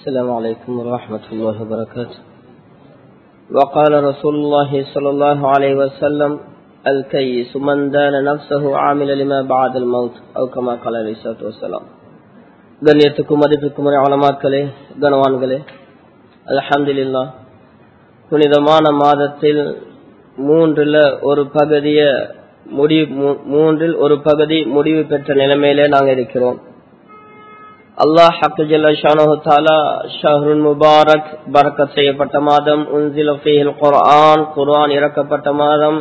السلام عليكم ورحمة الله وبركاته وقال رسول الله صلى الله عليه وسلم الكيس من دان نفسه عامل لما بعد الموت أو كما قال عليه الصلاة والسلام கண்ணியத்துக்கும் மதிப்புக்கும் அவலமாக்களே கனவான்களே அலமதுல்லா புனிதமான மாதத்தில் மூன்றில் ஒரு பகுதிய முடிவு மூன்றில் ஒரு பகுதி முடிவு பெற்ற நிலைமையிலே நாங்கள் இருக்கிறோம் அல்லாஹ் ஹக்கு ஜல்லாஹாலா ஷஹருல் முபாரக் பரக்கத் செய்யப்பட்ட மாதம் உன்சில் குர்ஆன் குர்ஆன் இறக்கப்பட்ட மாதம்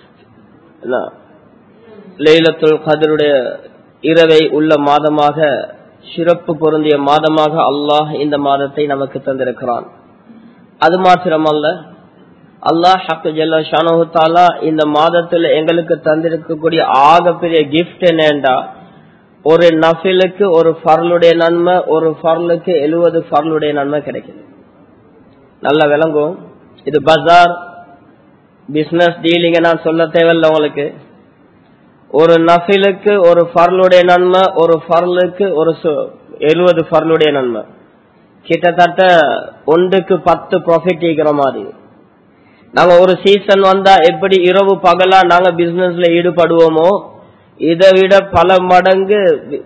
லைலத்துல் கதருடைய இரவை உள்ள மாதமாக சிறப்பு பொருந்திய மாதமாக அல்லாஹ் இந்த மாதத்தை நமக்கு தந்திருக்கிறான் அது மாத்திரமல்ல அல்லாஹ் ஹக்கு ஜல்லா ஷானு தாலா இந்த மாதத்தில் எங்களுக்கு தந்திருக்கக்கூடிய ஆகப்பெரிய கிஃப்ட் என்னண்டா ஒரு நஃபிலுக்கு ஒரு ஃபர்லுடைய நன்மை ஒரு ஃபர்லுக்கு எழுபது ஃபர்லுடைய நன்மை கிடைக்குது நல்லா விளங்கும் இது பஜார் பிசினஸ் டீலிங்க நான் சொல்ல தேவையில்ல உங்களுக்கு ஒரு நஃபிலுக்கு ஒரு ஃபர்லுடைய நன்மை ஒரு ஃபர்லுக்கு ஒரு எழுபது ஃபர்லுடைய நன்மை கிட்டத்தட்ட ஒன்றுக்கு பத்து ப்ராஃபிட் ஈக்கிற மாதிரி நாங்க ஒரு சீசன் வந்தா எப்படி இரவு பகலா நாங்க பிசினஸ்ல ஈடுபடுவோமோ இதை விட பல மடங்கு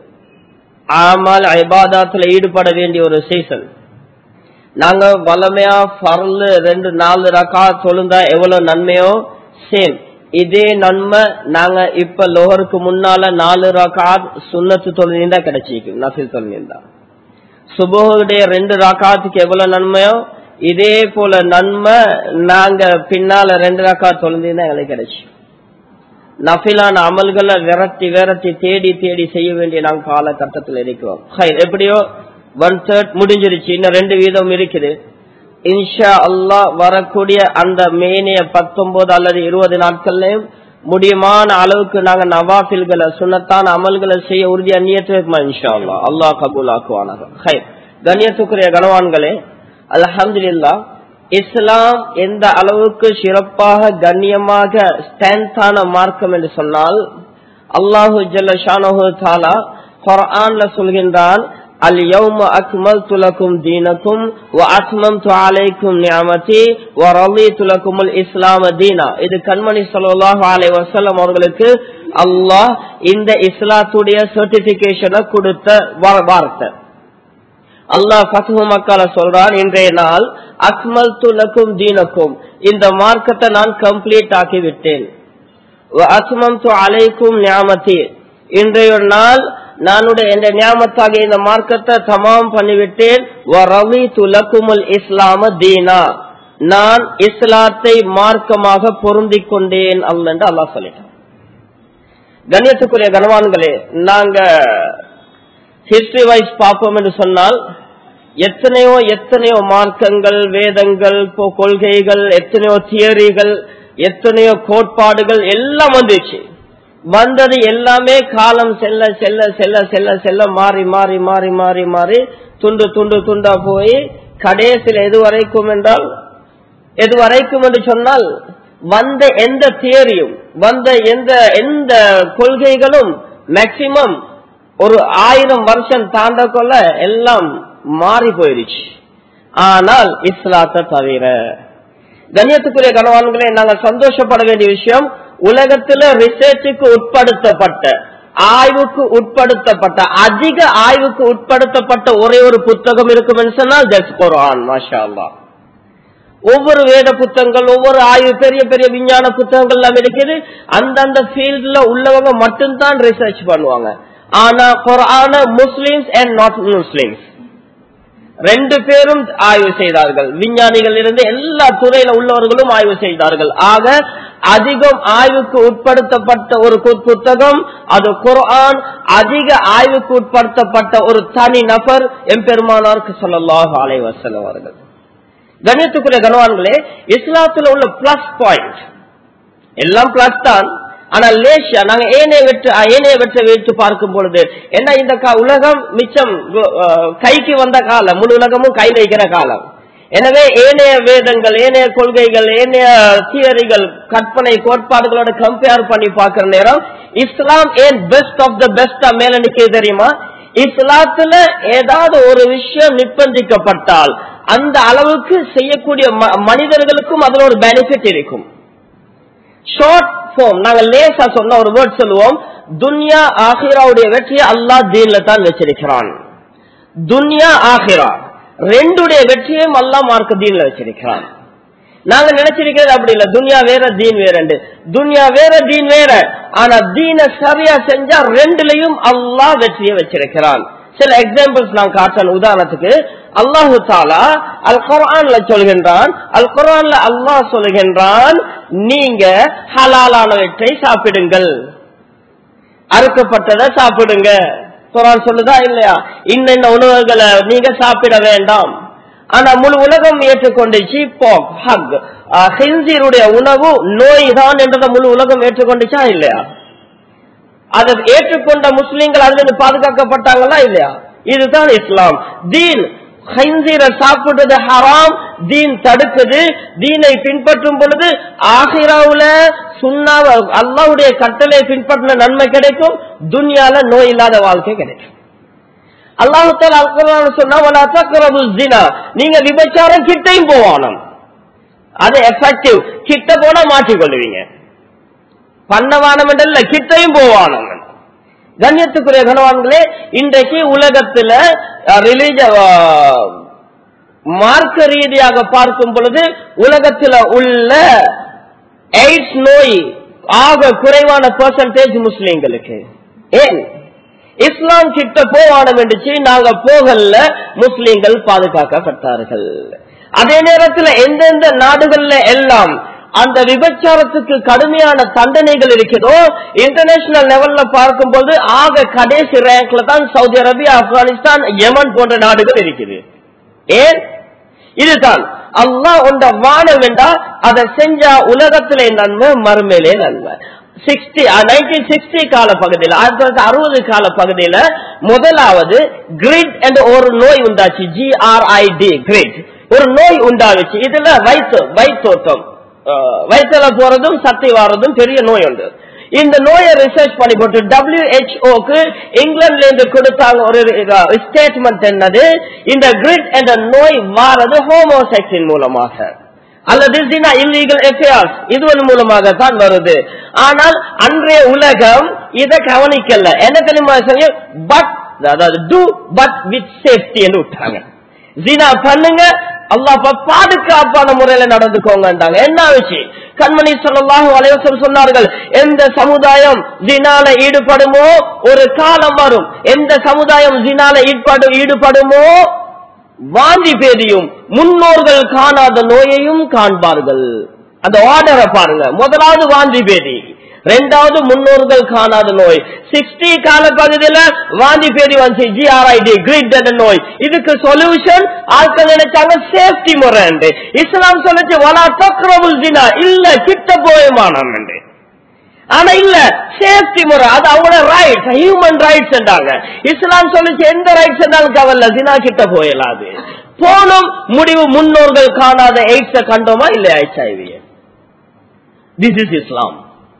ஆமால் ஐபாதாத்துல ஈடுபட வேண்டிய ஒரு சீசன் நாங்க வளமையா பரல் ரெண்டு நாலு ரக்கா தொழுந்தா எவ்வளவு நன்மையோ சேம் இதே நன்மை நாங்க இப்ப லோகருக்கு முன்னால நாலு ரக்கா சுண்ணத்து தொழுந்தா கிடைச்சிக்கும் நஃபில் தொழுந்தா சுபோடைய ரெண்டு ரக்காத்துக்கு எவ்வளவு நன்மையோ இதே போல நன்மை நாங்க பின்னால ரெண்டு ரக்கா தொழுந்தா எங்களுக்கு கிடைச்சி நஃபிலான அமல்களை விரட்டி விரட்டி தேடி தேடி செய்ய வேண்டிய நாங்க காலகட்டத்தில் இருக்கிறோம் எப்படியோ ஒன் தேர்ட் முடிஞ்சிருச்சு இன்னும் ரெண்டு வீதம் இருக்குது இன்ஷா அல்லா வரக்கூடிய அந்த மேனிய பத்தொன்பது அல்லது இருபது நாட்கள்லயும் முடியுமான அளவுக்கு நாங்க நவாஃபில்களை சுண்ணத்தான அமல்களை செய்ய உறுதியா நியத்து வைக்குமா இன்ஷா அல்லா அல்லாஹ் கபூல் ஆக்குவானாக கண்ணியத்துக்குரிய கனவான்களே அலமதுல்லா இஸ்லாம் எந்த அளவுக்கு சிறப்பாக கண்ணியமாக ஸ்டாண்டான மார்க்கம் என்று சொன்னால் அல்லாஹு ஜல்ல ஷானஹு தாலா குர்ஆன்ல சொல்கின்றான் اليوم أكملت لكم دينكم وأتممت عليكم نعمتي ورضيت لكم الإسلام دينا இது கண்மணி ஸல்லல்லாஹு அலைஹி வஸல்லம் அவர்களுக்கு அல்லாஹ் இந்த இஸ்லாத்துடைய சர்டிபிகேஷனை கொடுத்த வார்த்தை அல்லாஹ் ஃபத்ஹு மக்கால சொல்றான் இன்றைய நாள் அக்மல் துலக்கும் தீனக்கும் இந்த மார்க்கத்தை நான் கம்ப்ளீட் ஆக்கி விட்டேன் அலைக்கும் ஞாமத்தி இன்றைய நாள் நானுடைய இந்த ஞாபகத்தாக இந்த மார்க்கத்தை தமாம் பண்ணிவிட்டேன் துலக்குமுல் இஸ்லாம தீனா நான் இஸ்லாத்தை மார்க்கமாக பொருந்திக் கொண்டேன் அல்ல என்று அல்லாஹ் சொல்லிட்டான் கண்ணியத்துக்குரிய கனவான்களே நாங்க ஹிஸ்டரி வைஸ் பார்ப்போம் என்று சொன்னால் எத்தனையோ எத்தனையோ மார்க்கங்கள் வேதங்கள் கொள்கைகள் எத்தனையோ தியரிகள் எத்தனையோ கோட்பாடுகள் எல்லாம் வந்துச்சு வந்தது எல்லாமே காலம் செல்ல செல்ல செல்ல செல்ல செல்ல மாறி மாறி மாறி மாறி மாறி துண்டு துண்டு துண்டா போய் கடைசியில் எது வரைக்கும் என்றால் எது வரைக்கும் என்று சொன்னால் வந்த எந்த தியரியும் வந்த எந்த எந்த கொள்கைகளும் மேக்சிமம் ஒரு ஆயிரம் வருஷம் தாண்ட கொள்ள எல்லாம் மாறி போயிருச்சு ஆனால் இஸ்லாத்தை தவிர கண்ணியத்துக்குரிய கனவான்களே நாங்கள் சந்தோஷப்பட வேண்டிய விஷயம் உலகத்துல ரிசர்ச்சுக்கு உட்படுத்தப்பட்ட ஆய்வுக்கு உட்படுத்தப்பட்ட அதிக ஆய்வுக்கு உட்படுத்தப்பட்ட ஒரே ஒரு புத்தகம் இருக்கும் சொன்னால் தட்ஸ் குரான் மாஷா அல்லா ஒவ்வொரு வேத புத்தகங்கள் ஒவ்வொரு ஆய்வு பெரிய பெரிய விஞ்ஞான புத்தகங்கள் எல்லாம் இருக்குது அந்தந்த ஃபீல்ட்ல உள்ளவங்க மட்டும்தான் ரிசர்ச் பண்ணுவாங்க ஆனா குரான முஸ்லிம்ஸ் அண்ட் நாட் முஸ்லிம்ஸ் ரெண்டு பேரும் ஆய்வு செய்தார்கள் விஞ்ஞானிகள் இருந்து எல்லா துறையில உள்ளவர்களும் ஆய்வு செய்தார்கள் ஆக அதிகம் ஆய்வுக்கு உட்படுத்தப்பட்ட ஒரு புத்தகம் அது குர்ஆன் அதிக ஆய்வுக்கு உட்படுத்தப்பட்ட ஒரு தனி நபர் எம்பெருமானாருக்கு சொல்லலாக ஆலை வசலம் அவர்கள் கணியத்துக்குரிய கனவான்களே இஸ்லாத்துல உள்ள பிளஸ் பாயிண்ட் எல்லாம் பிளஸ் தான் ஆனா லேஷா நாங்க ஏனைய வெற்று ஏனைய வெற்ற வைத்து பார்க்கும் பொழுது என்ன இந்த உலகம் மிச்சம் கைக்கு வந்த காலம் முழு உலகமும் கை வைக்கிற காலம் எனவே ஏனைய வேதங்கள் ஏனைய கொள்கைகள் ஏனைய தியரிகள் கற்பனை கோட்பாடுகளோட கம்பேர் பண்ணி பார்க்கிற நேரம் இஸ்லாம் ஏன் பெஸ்ட் ஆஃப் த பெஸ்டா மேல நிக்க தெரியுமா இஸ்லாத்துல ஏதாவது ஒரு விஷயம் நிர்பந்திக்கப்பட்டால் அந்த அளவுக்கு செய்யக்கூடிய ம- மனிதர்களுக்கும் அதுல ஒரு பெனிஃபிட் இருக்கும் ஷார்ட் ஃபார்ம் நாங்க லேசா சொன்ன ஒரு வேர்ட் சொல்லுவோம் துன்யா ஆஹிராவுடைய வெற்றியை அல்லாஹ் தீன்ல தான் வச்சிருக்கிறான் துன்யா ஆஹிரா ரெண்டுடைய வெற்றியையும் அல்லாஹ் மார்க்க தீன்ல வச்சிருக்கிறான் நாங்க நினைச்சிருக்கிறது அப்படி இல்ல துன்யா வேற தீன் வேற துன்யா வேற தீன் வேற ஆனா தீன சரியா செஞ்சா ரெண்டுலயும் அல்லாஹ் வெற்றியை வச்சிருக்கிறான் சில எக்ஸாம்பிள்ஸ் நான் காட்டணும் உதாரணத்துக்கு அல்லாஹு தாலா அல் குர்ஆன்ல சொல்கின்றான் அல் குர்ஆன்ல அல்லாஹ் சொல்கின்றான் நீங்க ஹலாலானவற்றை சாப்பிடுங்கள் அறுக்கப்பட்டதை சாப்பிடுங்க குரான் சொல்லுதா இல்லையா இன்னென்ன உணவுகளை நீங்க சாப்பிட வேண்டாம் ஆனா முழு உலகம் ஏற்றுக்கொண்டுச்சு போக் ஹக் ஹின்சீருடைய உணவு நோய் தான் என்றதை முழு உலகம் ஏற்றுக்கொண்டுச்சா இல்லையா அதை ஏற்றுக்கொண்ட முஸ்லீம்கள் அதுல இருந்து பாதுகாக்கப்பட்டாங்களா இல்லையா இதுதான் இஸ்லாம் தீன் ஹைந்தீரை சாப்பிடுறது ஹராம் தீன் தடுக்குது தீனை பின்பற்றும் பொழுது ஆஹிராவுல சுண்ணாவ அல்லாவுடைய கட்டளை பின்பற்றின நன்மை கிடைக்கும் துன்யால நோய் இல்லாத வாழ்க்கை கிடைக்கும் அல்லாஹால அல்குரான் சொன்னா "வலா தக்ரபு ஸினா." நீங்க விபச்சாரம் கிட்டையும் போவானம் அது எஃபெக்டிவ் கிட்ட போனா மாற்றிக்கொள்ளுவீங்க பண்ணவானம் இல்ல கிட்டையும் போவானம் கண்ணியத்துக்குரிய கணவான்களே இன்றைக்கு உலகத்துல ரிலீஜ மார்க்க ரீதியாக பார்க்கும் பொழுது உலகத்துல உள்ள எய்ட்ஸ் நோய் ஆக குறைவான பெர்சன்டேஜ் முஸ்லீம்களுக்கு ஏன் இஸ்லாம் கிட்ட போவானம் என்றுச்சு நாங்க போகல முஸ்லீம்கள் பாதுகாக்கப்பட்டார்கள் அதே நேரத்தில் எந்தெந்த நாடுகள்ல எல்லாம் அந்த விபச்சாரத்துக்கு கடுமையான தண்டனைகள் இருக்கிறதோ இன்டர்நேஷனல் லெவல்ல பார்க்கும்போது ஆக கடைசி ரேங்க்ல தான் சவுதி அரேபியா ஆப்கானிஸ்தான் யமன் போன்ற நாடுகள் இருக்குது ஏன் இதுதான் அல்லாஹ் உண்ட வானம் என்றா அதை செஞ்சா உலகத்திலே நன்மை மறுமையிலே நன்மை சிக்ஸ்டி நைன்டீன் சிக்ஸ்டி கால பகுதியில் ஆயிரத்தி தொள்ளாயிரத்தி அறுபது கால பகுதியில முதலாவது கிரிட் என்ற ஒரு நோய் உண்டாச்சு ஜிஆர்ஐடி கிரிட் ஒரு நோய் உண்டாச்சு இதுல வயிற்று வயிற்றோட்டம் அஹ், வயிற்றுல போறதும் சக்தி வாரதும் பெரிய நோய் உண்டு இந்த நோயை ரிசர்ச் பண்ணி போட்டு டபிள்யூஹெச்ஓக்கு இங்கிலாந்துல இருந்து கொடுத்தாங்க ஒரு ஸ்டேட்மெண்ட் என்னது இந்த கிரிட் என்ற நோய் வாரது ஹோமோசெக்ஸின் மூலமாக அல்லது ஜினா இல்லீகல் எஃபேர்ஸ் இதுவன் மூலமாக தான் வருது ஆனால் அன்றைய உலகம் இதை கவனிக்கல என்ன தெரியுமா பட் அதாவது டூ பட் வித் சேஃப்டி விட்டாங்க ஜினா பண்ணுங்க அல்லாஹ் பாதுகாப்பான முறையில நடந்துக்கோங்கன்றாங்க என்ன விஷயம் கண்மணி சொல்லலாம் அலைவசம் சொன்னார்கள் எந்த சமுதாயம் ஜினால ஈடுபடுமோ ஒரு காலம் வரும் எந்த சமுதாயம் ஜினால ஈடுபடு ஈடுபடுமோ வாந்தி பேதியும் முன்னோர்கள் காணாத நோயையும் காண்பார்கள் அந்த ஆர்டரை பாருங்க முதலாவது வாந்தி பேதி ரெண்டாவது முன்னோர்கள் காணாத நோய் சிக்ஸ்டி கால பகுதியில வாந்தி பேதி வந்து ஜிஆர்ஐடி கிரீட் நோய் இதுக்கு சொல்யூஷன் ஆட்கள் நினைச்சாங்க சேஃப்டி முறை இஸ்லாம் சொல்லிச்சு வலா தக்ரபுல் ஜினா இல்ல கிட்ட போயமானம் ஆனா இல்ல சேஃப்டி முறை அது அவங்களோட ரைட்ஸ் ஹியூமன் ரைட்ஸ் என்றாங்க இஸ்லாம் சொல்லிச்சு எந்த ரைட்ஸ் என்றாலும் கவல்ல ஜினா கிட்ட போயிடலாது போனோம் முடிவு முன்னோர்கள் காணாத எய்ட்ஸ கண்டோமா இல்ல ஹெச்ஐவி திஸ் இஸ் இஸ்லாம்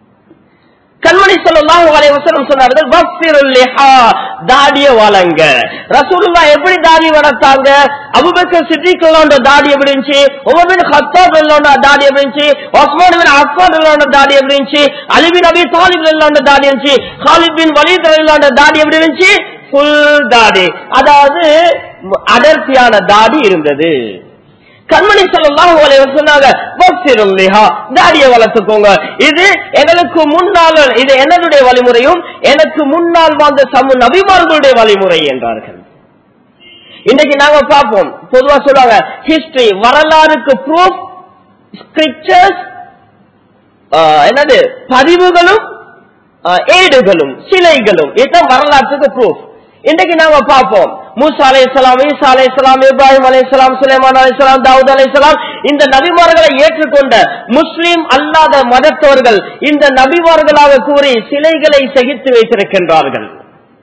கண்மணி சொல்லலாம் வசனம் சொன்னார்கள் வஃபிருல் லிஹா, தாடிய வளங்க ரசூலுல்லா எப்படி தாடி வளர்த்தாங்க அபுபக்கர் சித்திகளோட தாடி எப்படி இருந்துச்சு உமர் ஹத்தாப் இல்லோட தாடி எப்படி இருந்துச்சு ஒஸ்மான் பின் அஃபான் இல்லோட தாடி எப்படி இருந்துச்சு அலி பின் அபி தாலிப் இல்லோட தாடி இருந்துச்சு காலித் பின் வலீத் இல்லோட தாடி எப்படி இருந்துச்சு ஃபுல் தாடி அதாவது அடர்த்தியான தாடி இருந்தது கண்மணி சொல்லலாம் சொன்னாங்க "வஃபிருல் லிஹா", தாடியை வளர்த்துக்கோங்க இது எங்களுக்கு முன்னால் இது என்னுடைய வழிமுறையும் எனக்கு முன்னால் வாழ்ந்த சமு நபிமார்களுடைய வழிமுறை என்றார்கள் இன்னைக்கு நாங்க பார்ப்போம் பொதுவா சொல்லுவாங்க ஹிஸ்டரி வரலாறுக்கு ப்ரூஃப் ஸ்கிரிப்சர்ஸ் என்னது பதிவுகளும் ஆஹ், ஏடுகளும் சிலைகளும் இதுதான் வரலாற்றுக்கு ப்ரூஃப் இன்றைக்கு நாங்க பார்ப்போம் மூசா அலை இஸ்லாம் ஈசா அலை இஸ்லாம் இப்ராஹிம் அலை இஸ்லாம் சுலைமான் அலை இஸ்லாம் தாவூத் அலை இஸ்லாம் இந்த நபிமார்களை ஏற்றுக்கொண்ட முஸ்லிம் அல்லாத மதத்தவர்கள் இந்த நபிமார்களாக கூறி சிலைகளை சகித்து வைத்திருக்கின்றார்கள்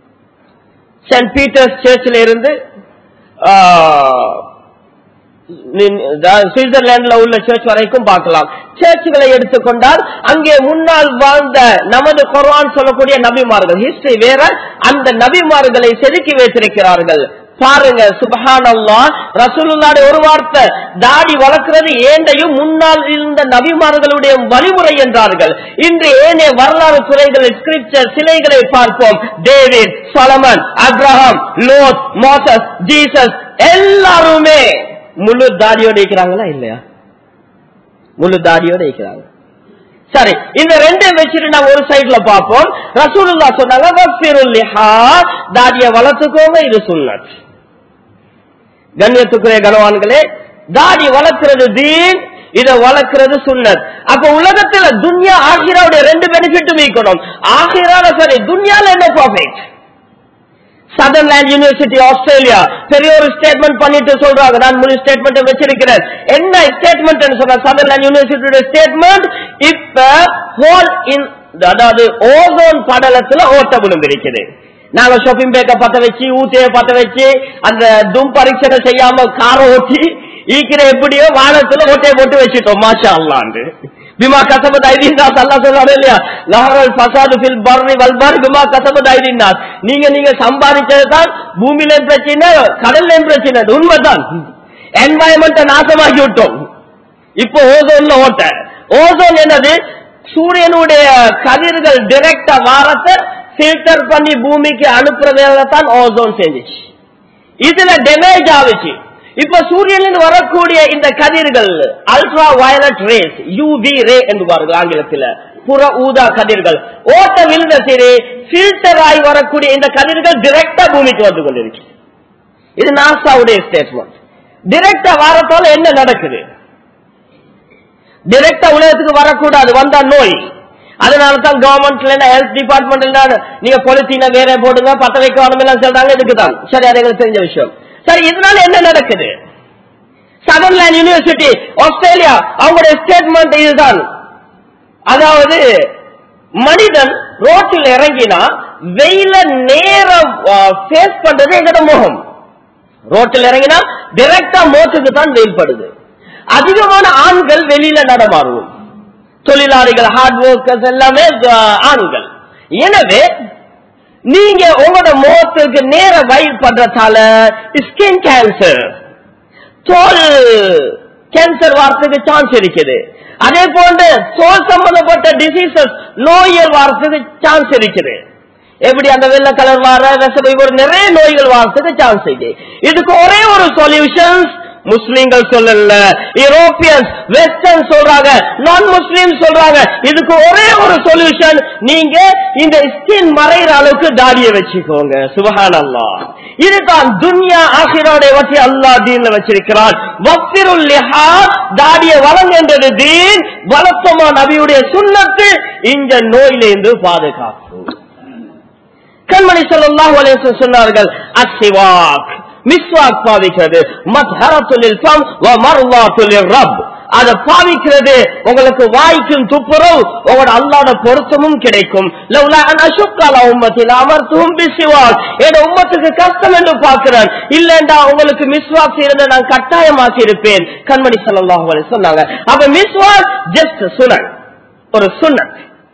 சென்ட் பீட்டர்ஸ் சர்ச்சில் இருந்து ஆஹ், சுவிட்சர்லாந்துல உள்ள சர்ச் வரைக்கும் பார்க்கலாம் சர்ச்சுகளை எடுத்துக்கொண்டால் அங்கே முன்னால் வாழ்ந்த நமது குர்ஆன் சொல்லக்கூடிய நபிமார்கள் ஹிஸ்டரி வேற அந்த நபிமார்களை செதுக்கி வைத்திருக்கிறார்கள் பாருங்க சுபஹான் அல்லா ரசூலுல்லாட ஒரு வார்த்தை தாடி வளர்க்கிறது ஏண்டையும் முன்னால் இருந்த நபிமார்களுடைய வழிமுறை என்றார்கள் இன்று ஏனைய வரலாறு துறைகள் ஸ்கிரிப்சர் சிலைகளை பார்ப்போம் David Solomon Abraham Lot Moses Jesus எல்லாருமே முழு தாடியோட இருக்கிறாங்களா இல்லையா முழு தாடியோட இருக்கிறாங்க சரி இந்த ரெண்டையும் வச்சுட்டு நாங்க ஒரு சைட்ல பார்ப்போம் ரசூலுல்லா சொன்னாங்க வஃபிருல் லிஹா, தாடியை வளர்த்துக்கோங்க இது சுன்னத் கண்ணியத்துக்குரிய கனவான்களே தாடி வளர்க்கிறது தீன் இதை வளர்க்கிறது சுன்னத் அப்ப உலகத்துல துன்யா ஆகிராவுடைய ரெண்டு பெனிஃபிட்டும் இருக்கணும் ஆகிரால சரி துன்யால என்ன ப்ராஃபிட் சதர்லாண்ட் யூனிவர்சிட்டி ஆஸ்திரேலியா பெரிய ஒரு ஸ்டேட்மெண்ட் பண்ணிட்டு சொல்றாங்க நான் முழு ஸ்டேட்மெண்ட் வச்சிருக்கிறேன் என்ன ஸ்டேட்மெண்ட் சொன்ன சதர்லாண்ட் யூனிவர்சிட்டியோட ஸ்டேட்மெண்ட் இப்ப ஹோல் இன் அதாவது ஓசோன் படலத்துல ஓட்ட விழுந்திருக்குது நாங்க ஷாப்பிங் பேக்க பத்த வச்சு ஊத்தைய பத்த வச்சு அந்த தும் பரீட்சை செய்யாம காரை ஓட்டி ஈக்கிற எப்படியோ வானத்துல ஓட்டையை போட்டு வச்சுட்டோம் மாஷா அல்லாண்டு பிமா கசபத் ஐதீன்தாஸ் அல்லா சொல்றாரு இல்லையா லஹரல் ஃபசாது ஃபில் பர்ரி வல் பர் பிமா கசபத் ஐதீன்தாஸ் நீங்க நீங்க சம்பாதிச்சது தான் பூமியில பிரச்சனை கடல்ல பிரச்சனை அது உண்மைதான் என்வாயன்மெண்ட்டை நாசமாக்கி விட்டோம் இப்போ ஓசோன்ல ஓட்ட ஓசோன் என்னது சூரியனுடைய கதிர்கள் டிரெக்டா வாரத்தை ஃபில்டர் பண்ணி பூமிக்கு அனுப்புறதால தான் ஓசோன் செஞ்சுச்சு இதுல டேமேஜ் ஆகுச்சு இப்ப சூரியனில் வரக்கூடிய இந்த கதிர்கள் ultra violet rays UV ray என்பார்கள் ஆங்கிலத்தில் புற ஊதா கதிர்கள் ஓட்ட விழுந்த சரி ஃபில்டர் ஆகி வரக்கூடிய இந்த கதிர்கள் டிரெக்டா பூமிக்கு வந்து கொண்டிருக்கு இது நாசாவுடைய ஸ்டேட்மெண்ட் டிரெக்டா வாரத்தால என்ன நடக்குது டிரெக்டா உலகத்துக்கு வரக்கூடாது வந்தா நோய் அதனால தான் கவர்மெண்ட்ல ஹெல்த் டிபார்ட்மெண்ட்ல நீங்க பொலித்தீன வேற போடுங்க பத்த வைக்க வேணும் சொல்றாங்க இதுக்கு தான் சரி அது எங்களுக்கு தெரிஞ்ச விஷயம் சரி இதனால என்ன நடக்குது சதர்லாண்ட் யூனிவர்சிட்டி ஆஸ்திரேலியா அவங்களுடைய ஸ்டேட்மெண்ட் இதுதான் அதாவது மனிதன் ரோட்டில் இறங்கினா வெயில நேரம் ஃபேஸ் பண்றது எங்கட முகம் ரோட்டில் இறங்கினா டிரெக்டா மோட்டுக்கு தான் வெயில் படுது அதிகமான ஆண்கள் வெளியில நடமாறுவோம் தொழிலாளிகள் ஹார்ட் ஒர்க்கர்ஸ் எல்லாமே அஹ், ஆண்கள் எனவே நீங்க உங்களோட முகத்துக்கு நேர வயிறு பண்றதால ஸ்கின் கேன்சர் தோல் கேன்சர் வாரத்துக்கு சான்ஸ் இருக்குது அதே போன்று தோல் சம்பந்தப்பட்ட டிசீசஸ் நோய்கள் வாரத்துக்கு சான்ஸ் இருக்குது எப்படி அந்த வெள்ளை கலர் வார விஷம் ஒரு நிறைய நோய்கள் வாரத்துக்கு சான்ஸ் இருக்கு இதுக்கு ஒரே ஒரு சொல்யூஷன்ஸ் முஸ்லீம்கள் சொல்லல யூரோப்பியன்ஸ் வெஸ்டர்ன் சொல்றாங்க நான் முஸ்லீம் சொல்றாங்க இதுக்கு ஒரே ஒரு சொல்யூஷன் நீங்க இந்த ஸ்கின் மறைகிற அளவுக்கு தாடியை வச்சுக்கோங்க சுபஹான் அல்லா இதுதான் துன்யா ஆசிரோட வச்சு அல்லா தீன்ல வச்சிருக்கிறான் வக்திருல் லிஹா தாடிய வழங்குகின்றது தீன் வளர்த்தமா நபியுடைய சுண்ணத்து இந்த நோயிலிருந்து பாதுகாப்பு கண்மணி ஸல்லல்லாஹு அலைஹி வஸல்லம் சொன்னார்கள் அஸ்ஸிவாக் மிஸ்வாக் பாவிக்கிறது மத்ஹரத்துல் ஃபம் வ மர்லாத்துல் ரப் அத பாவிக்கிறது உங்களுக்கு வாய்க்கும் துப்புரவு உங்களோட அல்லாத பொருத்தமும் கிடைக்கும் லவ்லா அன் அஷுக்கால உம்மத்தில் அமர்த்தும் பிசிவாக் என் உம்மத்துக்கு கஷ்டம் என்று பார்க்கிறேன் இல்லண்டா உங்களுக்கு மிஸ்வாக் செய்யறதை நான் கட்டாயமாக்கி இருப்பேன் கண்மணி ஸல்லல்லாஹு அலைஹி சொன்னாங்க அப்ப மிஸ்வாக் ஜஸ்ட் சுனன் ஒரு சுன்னத்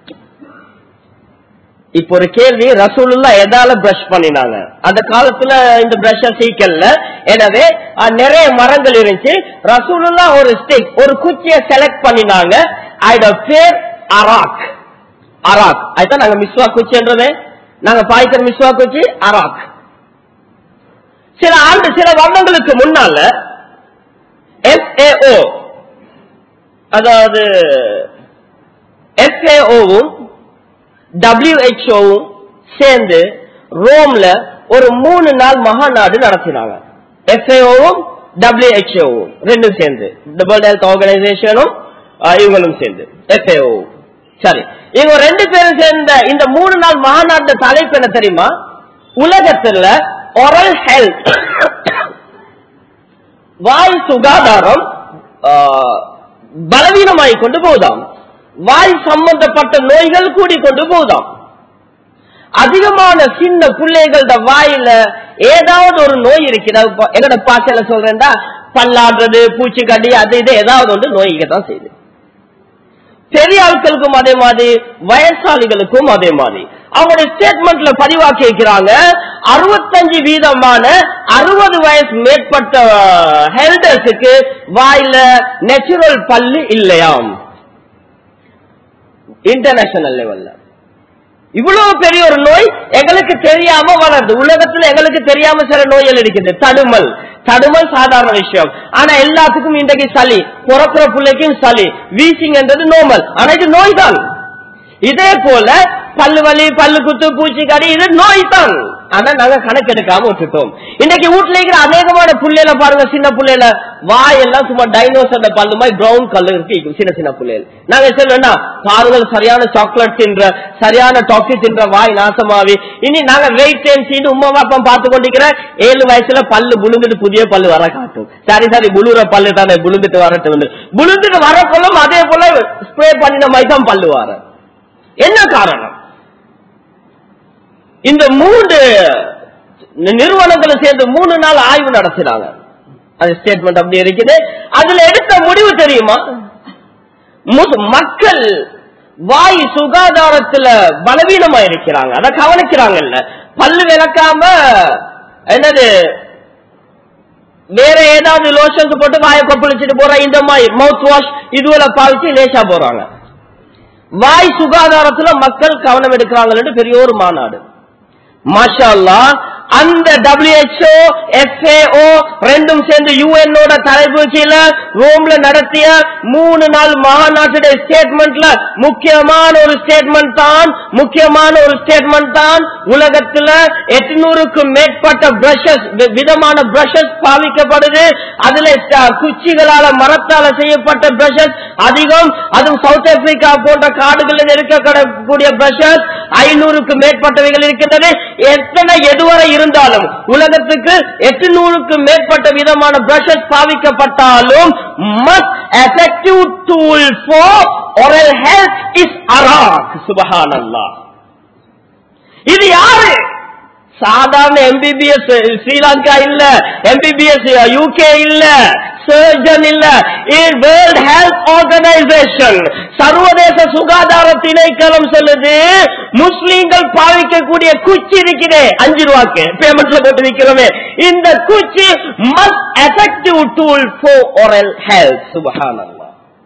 இப்ப ஒரு கேள்வி ரசூலுல்லா எதால பிரஷ் பண்ணினாங்க அந்த காலத்துல இந்த பிரஷ சீக்கல்ல எனவே அஹ், நிறைய மரங்கள் இருந்துச்சு ரசூலுல்லா ஒரு ஸ்டிக் ஒரு குச்சியை செலக்ட் பண்ணினாங்க அதோட பேர் அராக் அராக் அதுதான் நாங்க மிஸ்வா குச்சின்றது நாங்க பாய்க்கிற மிஸ்வா குச்சி அராக் சில ஆண்டு சில வருடங்களுக்கு முன்னால எஸ்ஏஓ அதாவது எஸ்ஏஓவும் டபிள்யூஹெச்ஓவும் சேர்ந்து ரோம்ல ஒரு மூணு நாள் மகாநாடு நடத்தினாங்க எஃப்ஏஓவும் டபிள்யூஹெச்ஓவும் ரெண்டும் சேர்ந்து வேர்ல்ட் ஹெல்த் ஆர்கனைசேஷனும் இவங்களும் சேர்ந்து எஃப்ஏஓவும் சரி இவங்க ரெண்டு பேரும் சேர்ந்த இந்த மூணு நாள் மகாநாடு தலைப்பு என்ன தெரியுமா உலகத்துல ஒரல் ஹெல்த் வாய் சுகாதாரம் ஆஹ், பலவீனமாய் கொண்டு போகுதாம் வாய் சம்பந்தப்பட்ட நோய்கள் கூடி கொண்டு போகுதாம் அதிகமான சின்ன பிள்ளைகளோட வாயில ஏதாவது ஒரு நோய் இருக்குது அது பா- என்னோட பாசையில சொல்றேன்டா பல்லாடுறது பூச்சிக்கடி அது இது ஏதாவது ஒன்று நோய்க்கத்தான் செய்யுது பெரிய ஆட்களுக்கும் அதே மாதிரி வயசாளிகளுக்கும் அதே மாதிரி அவங்களுடைய ஸ்டேட்மெண்ட்ல பதிவாக்கி வைக்கிறாங்க அறுபத்தஞ்சு வீதமான அறுபது வயசு மேற்பட்ட ஹெல்டர்ஸுக்கு வாயில நேச்சுரல் பல்லு இல்லையாம் இன்டர்நேஷனல் லெவல்ல இவ்வளவு பெரிய ஒரு நோய் எங்களுக்கு தெரியாம வளருது உலகத்துல எங்களுக்கு தெரியாம சில நோய்கள் இருக்குது தடுமல் தடுமல் சாதாரண விஷயம் ஆனா எல்லாத்துக்கும் இன்றைக்கு சளி பிறக்கிற பிள்ளைக்கும் சளி வீசிங்ன்றது நோமல் ஆனா இது நோய் தான் இதே போல பல்லு வலி பல்லு குத்து பூச்சிக்கடி இது நோய் தான் ஆனா நாங்க கணக்கெடுக்காம விட்டுட்டோம் இன்னைக்கு வீட்டுல இருக்கிற அநேகமான புள்ளையில பாருங்க சின்ன புள்ளையில வாயெல்லாம் சும்மா டைனோசர் பல்லு மாதிரி பிரவுன் கல்லு இருக்கு சின்ன சின்ன புள்ளைகள் நாங்க சொல்லணும்னா பாருங்கள் சரியான சாக்லேட் தின்ற சரியான டாக்கி தின்ற வாய் நாசமாவி இனி நாங்க வெயிட் செய்து உமா பாப்பம் பார்த்து கொண்டிருக்கிற ஏழு வயசுல பல்லு புழுந்துட்டு புதிய பல்லு வர காட்டும் சரி சரி புழுற பல்லு தானே புழுந்துட்டு வரட்டும் புழுந்துட்டு வரப்போலும் அதே போல ஸ்ப்ரே பண்ணின மாதிரி தான் பல்லு வர என்ன காரணம் இந்த மூன்று நிறுவனங்களும் சேர்ந்து மூணு நாள் ஆய்வு நடத்தினாங்க அது ஸ்டேட்மெண்ட் அப்படி இருக்குது அதுல எடுத்த முடிவு தெரியுமா மக்கள் வாய் சுகாதாரத்துல பலவீனமா இருக்கிறாங்க அதை கவனிக்கிறாங்கல்ல பல்லு விளக்காம என்னது வேற ஏதாவது லோஷன்ஸ் போட்டு வாயை கொப்பளிச்சுட்டு போற இந்த மாதிரி மவுத் வாஷ் இதுவரை பாவிச்சு லேசா போறாங்க வாய் சுகாதாரத்துல மக்கள் கவனம் எடுக்கிறாங்க பெரிய ஒரு மாநாடு மாஷா அந்த டபிள்யூஹெச்ஓ எஃப்ஏஓ ரெண்டும் சேர்ந்து யூஎன்னோட தலைப்பு கீழே ரோம்ல நடத்திய மூணு நாள் மாநாட்டுடைய ஸ்டேட்மெண்ட்ல முக்கியமான ஒரு ஸ்டேட்மெண்ட் தான் முக்கியமான ஒரு ஸ்டேட்மெண்ட் தான் உலகத்துல எட்நூறுக்கும் மேற்பட்ட பிரஷஸ் விதமான பிரஷஸ் பாவிக்கப்படுது அதுல குச்சிகளால மரத்தால செய்யப்பட்ட பிரஷஸ் அதிகம் அதுவும் சவுத் ஆப்பிரிக்கா போன்ற காடுகளில் இருக்கக்கூடிய பிரஷஸ் ஐநூறுக்கு மேற்பட்டவைகள் இருக்கின்றது எத்தனை எதுவரை இருந்தாலும் உலகத்துக்கு எட்டுநூறுக்கு மேற்பட்ட விதமான பிரஷஸ் பாவிக்கப்பட்டாலும் must effective tool for oral health is அராக் சுபஹான் இது யாரு சாதாரண எம்பிபிஎஸ் ஸ்ரீலங்கா இல்ல எம்பிபிஎஸ் யூகே இல்ல சர்ஜன் இல்ல வேர்ல்ட் ஹெல்த் ஆர்கனைசேஷன் சர்வதேச சுகாதார திணைக்களம் சொல்லுது முஸ்லீம்கள் பாவிக்கக்கூடிய குச்சி இருக்கிறே அஞ்சு ரூபாய்க்கு பேமெண்ட்ல போட்டு விற்கிறோமே இந்த குச்சி must effective tool for oral health சுபஹானல்லா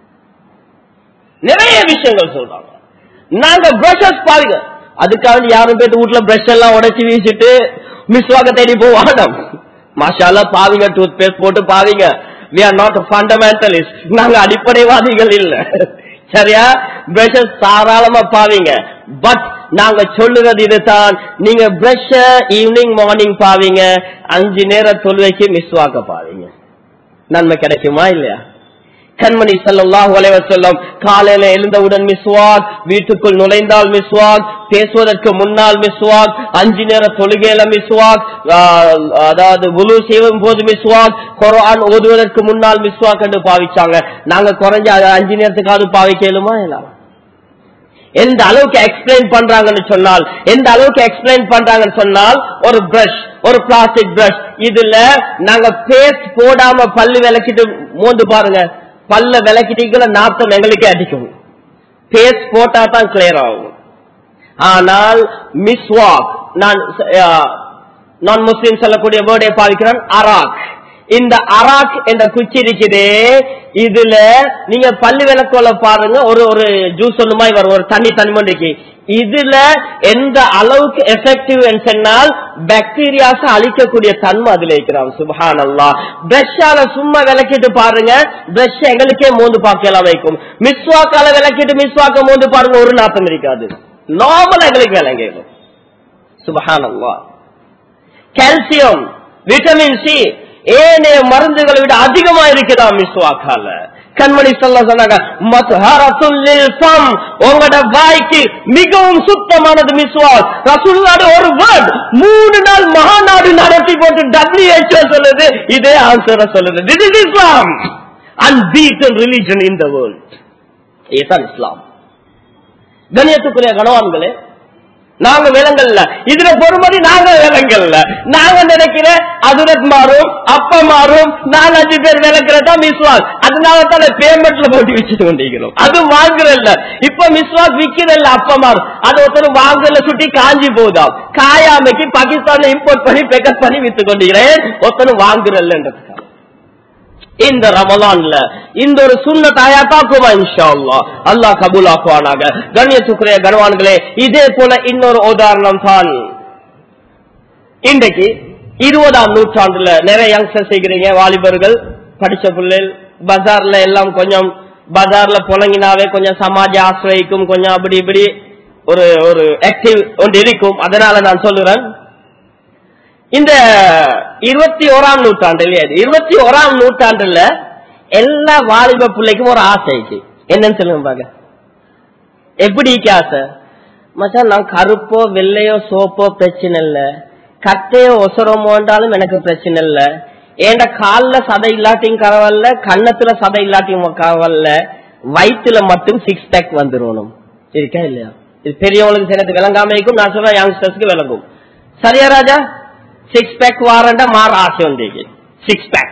நிறைய விஷயங்கள் சொல்றாங்க நாங்க பிரஷஸ் பாருங்க அதுக்காக யாரும் போயிட்டு வீட்டுல பிரஷ் எல்லாம் உடைச்சு வீசிட்டு மிஸ்வாக தேடி போவாங்க மாஷால பாவிங்க டூத் பேஸ்ட் போட்டு பாவிங்க வி ஆர் நாட் ஃபண்டமெண்டலிஸ்ட் நாங்க அடிப்படைவாதிகள் இல்ல சரியா பிரஷஸ் தாராளமா பாவிங்க பட் நாங்க சொல்லுறது இதுதான் நீங்க பிரஷ ஈவினிங் மார்னிங் பாவிங்க அஞ்சு நேர தொழுவைக்கு மிஸ்வாக்க பாவிங்க நன்மை கிடைக்குமா இல்லையா கண்மணி சல்லாஹ் செல்லம் காலையில எழுந்தவுடன் மிஸ்வாக் வீட்டுக்குள் நுழைந்தால் மிஸ்வாக் பேசுவதற்கு முன்னால் மிஸ்வாக் அஞ்சு நேர தொழுகையில மிஸ்வாக் அதாவது குழு செய்யும் போது மிஸ்வாக் குரான் ஓதுவதற்கு முன்னால் மிஸ்வாக் என்று பாவிச்சாங்க நாங்க குறைஞ்ச அஞ்சு நேரத்துக்காவது பாவிக்கலுமா இல்லை எந்த அளவுக்கு எக்ஸ்பிளைன் பண்றாங்கன்னு சொன்னால் எந்த அளவுக்கு எக்ஸ்பிளைன் பண்றாங்கன்னு சொன்னால் ஒரு பிரஷ் ஒரு பிளாஸ்டிக் பிரஷ் இதுல நாங்க பேஸ்ட் போடாம பல்லு விளக்கிட்டு மோந்து பாருங்க பல்ல விளக்கிட்டீங்கள நாத்தம் எங்களுக்கே அடிக்கும் பேஸ்ட் போட்டா தான் கிளியர் ஆகும் ஆனால் மிஸ்வாக் நான் நான் முஸ்லீம் சொல்லக்கூடிய வேர்டை பாவிக்கிறேன் அராக் இந்த அராக் என்ற குச்சி இருக்குது இதுல நீங்க பல்லு விளக்கோல பாருங்க ஒரு ஒரு ஜூஸ் ஒண்ணு மாதிரி வரும் ஒரு தண்ணி தண்ணி இருக்கு இதுல எந்த அளவுக்கு எஃபெக்டிவ் சொன்னால் பாக்டீரியாஸ அழிக்கக்கூடிய தன்மை அதுல இருக்கிறான் சுபஹான் அல்லா பிரஷால சும்மா விளக்கிட்டு பாருங்க பிரஷ் எங்களுக்கே மோந்து பார்க்கலாம் வைக்கும் மிஸ்வாக்கால விளக்கிட்டு மிஸ்வாக்க மோந்து பாருங்க ஒரு நாத்தம் இருக்காது நார்மல் எங்களுக்கு விளங்கிடும் சுபஹான் அல்லா கால்சியம் விட்டமின் சி ஏனைய மருந்துகளை விட அதிகமா இருக்குதா மிஸ்வாக்கால கண்மணி சொல்ல சொன்னாங்க உங்களோட வாய்க்கு மிகவும் சுத்தமானது மிஸ்வாக் ரசூல்லாட ஒரு வேர்ட் மூணு நாள் மகாநாடு நடத்தி போட்டு டபிள்யூஹெச்ஓ சொல்லுது இதே ஆன்சர சொல்லுது this is Islam unbeaten religion in the world இதுதான் இஸ்லாம் கணியத்துக்குரிய கணவான்களே நாங்க விலங்கல்ல இதுல பொறுமதி நாங்க விலங்கல்ல நாங்க நினைக்கிற அதுரத் மாறும் அப்ப மாறும் நாலஞ்சு பேர் விளக்குறதா மிஸ்வாஸ் அதனால தான் பேமெண்ட்ல போட்டு வச்சுட்டு கொண்டிருக்கிறோம் அது வாங்குறல்ல இப்ப மிஸ்வாஸ் விக்கிறல்ல அப்ப மாறும் அது ஒருத்தர் வாங்கல சுட்டி காஞ்சி போகுதாம் காயாமைக்கு பாகிஸ்தான்ல இம்போர்ட் பண்ணி பெக்கப் பண்ணி வித்து கொண்டிருக்கிறேன் ஒருத்தர் வாங்குறல்லன்றதுக்காக இந்த ரமலான்ல இந்த ஒரு சுண்ணத் ஆயாத்தாக்குவா இன்ஷா அல்லாஹ் அல்லாஹ் கபூல் ஆக்குவானாக கண்ணியத்துக்குரிய கனவான்களே இதே போல இன்னொரு உதாரணம் தான் இன்றைக்கு இருபதாம் நூற்றாண்டுல நிறைய யங்ஸ்டர் செய்கிறீங்க வாலிபர்கள் படிச்ச பிள்ளைகள் பஜார்ல எல்லாம் கொஞ்சம் பஜார்ல புலங்கினாவே கொஞ்சம் சமாஜ ஆசிரியிக்கும் கொஞ்சம் அப்படி இப்படி ஒரு ஒரு ஆக்டிவ் ஒன்று இருக்கும் அதனால நான் சொல்லுறேன் இந்த இருபத்தி ஓராம் நூற்றாண்டு இல்லையா இருபத்தி ஓராம் நூற்றாண்டுல எல்லா வாலிப பிள்ளைக்கும் ஒரு ஆசை இருக்கு என்னன்னு சொல்லுங்க பாக்க எப்படி இருக்கு ஆசை மச்சான் நான் கருப்போ வெள்ளையோ சோப்போ பிரச்சனை இல்ல கட்டையோ ஒசரமோன்றாலும் எனக்கு பிரச்சனை இல்ல ஏண்ட கால்ல சதை இல்லாட்டியும் கரவல்ல கண்ணத்துல சதை இல்லாட்டியும் கரவல்ல வயிற்றுல மட்டும் சிக்ஸ் பேக் வந்துடணும் இருக்கா இல்லையா இது பெரியவங்களுக்கு சிலது விளங்காம இருக்கும் நான் சொல்றேன் யங்ஸ்டர்ஸ்க்கு விளங்கும் சரியா ராஜா சிக்ஸ் பேக் வாரண்ட மாற ஆசை வந்தீங்க சிக்ஸ் பேக்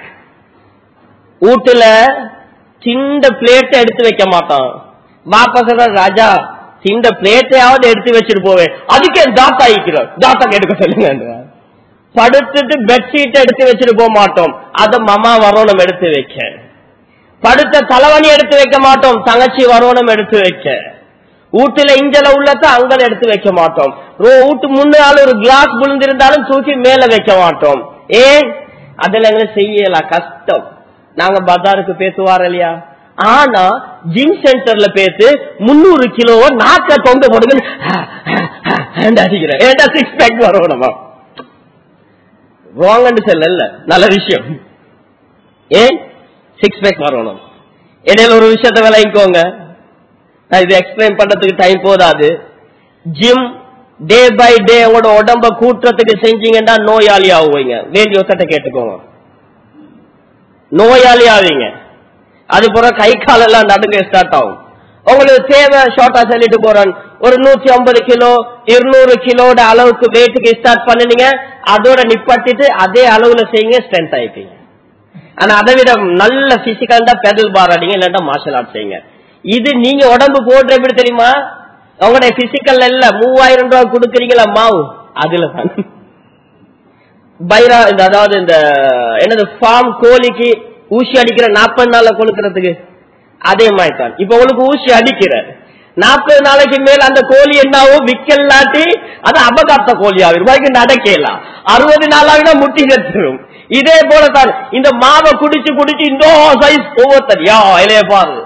வீட்டுல சின்ன பிளேட் எடுத்து வைக்க மாட்டான் பாப்பா சொல்ற ராஜா சின்ன பிளேட்டையாவது எடுத்து வச்சுட்டு போவேன் அதுக்கு என் தாத்தா இருக்கிறோம் தாத்தா எடுக்க சொல்லுங்க படுத்துட்டு பெட்ஷீட் எடுத்து வச்சுட்டு போக மாட்டோம் அத மாமா வரணும் எடுத்து வைக்க படுத்த தலைவணி எடுத்து வைக்க மாட்டோம் தங்கச்சி வரணும் எடுத்து வைக்க வீட்டுல இஞ்சல உள்ளத அங்கல எடுத்து வைக்க மாட்டோம் வீட்டு முன்னால ஒரு கிளாஸ் விழுந்திருந்தாலும் தூக்கி மேல வைக்க மாட்டோம் ஏன் அதுல எங்களுக்கு செய்யல கஷ்டம் நாங்க பஜாருக்கு பேசுவார் இல்லையா ஆனா ஜிம் சென்டர்ல பேத்து முன்னூறு கிலோ நாக்க தொங்க போடுங்க அடிக்கிறேன் ஏண்டா சிக்ஸ் பேக் வரணுமா ராங் செல்ல நல்ல விஷயம் ஏன் சிக்ஸ் பேக் வரணும் இடையில ஒரு விஷயத்த விளைவிக்கோங்க நான் இது எக்ஸ்பிளைன் பண்றதுக்கு டைம் போதாது ஜிம் டே பை டே உங்களோட உடம்ப கூட்டுறதுக்கு செஞ்சீங்கன்னா நோயாளி ஆகுவீங்க வேண்டிய ஒருத்தட்ட கேட்டுக்கோங்க நோயாளி ஆவீங்க அது போற கை காலெல்லாம் நடுங்க ஸ்டார்ட் ஆகும் உங்களுக்கு தேவை ஷார்ட்டா சொல்லிட்டு போறேன் ஒரு நூத்தி ஐம்பது கிலோ இருநூறு கிலோட அளவுக்கு வெயிட்டுக்கு ஸ்டார்ட் பண்ணினீங்க அதோட நிப்பாட்டிட்டு அதே அளவுல செய்யுங்க ஸ்ட்ரென்த் ஆயிப்பீங்க ஆனா அதை விட நல்ல பிசிக்கல் தான் பெடல் பார் அடிங்க இல்லாட்டா மார்ஷல் ஆர்ட் செய்யுங்க இது நீங்க உடம்பு போடுற எப்படி தெரியுமா உங்களுடைய பிசிக்கல் இல்ல மூவாயிரம் ரூபாய் கொடுக்குறீங்களா மாவு அதுல தான் பைரா இந்த அதாவது இந்த என்னது ஃபார்ம் கோழிக்கு ஊசி அடிக்கிற நாற்பது நாள்ல கொடுக்கறதுக்கு அதே மாதிரி தான் இப்ப உங்களுக்கு ஊசி அடிக்கிற நாற்பது நாளைக்கு மேல அந்த கோழி என்னாவும் விக்கல்லாட்டி அது அபகாத்த கோழி ஆகும் ரூபாய்க்கு நடக்கலாம் அறுபது நாளாவினா முட்டி செத்துரும் இதே போலதான் இந்த மாவை குடிச்சு குடிச்சு இந்த சைஸ் ஒவ்வொருத்தர் யா இலைய பாரு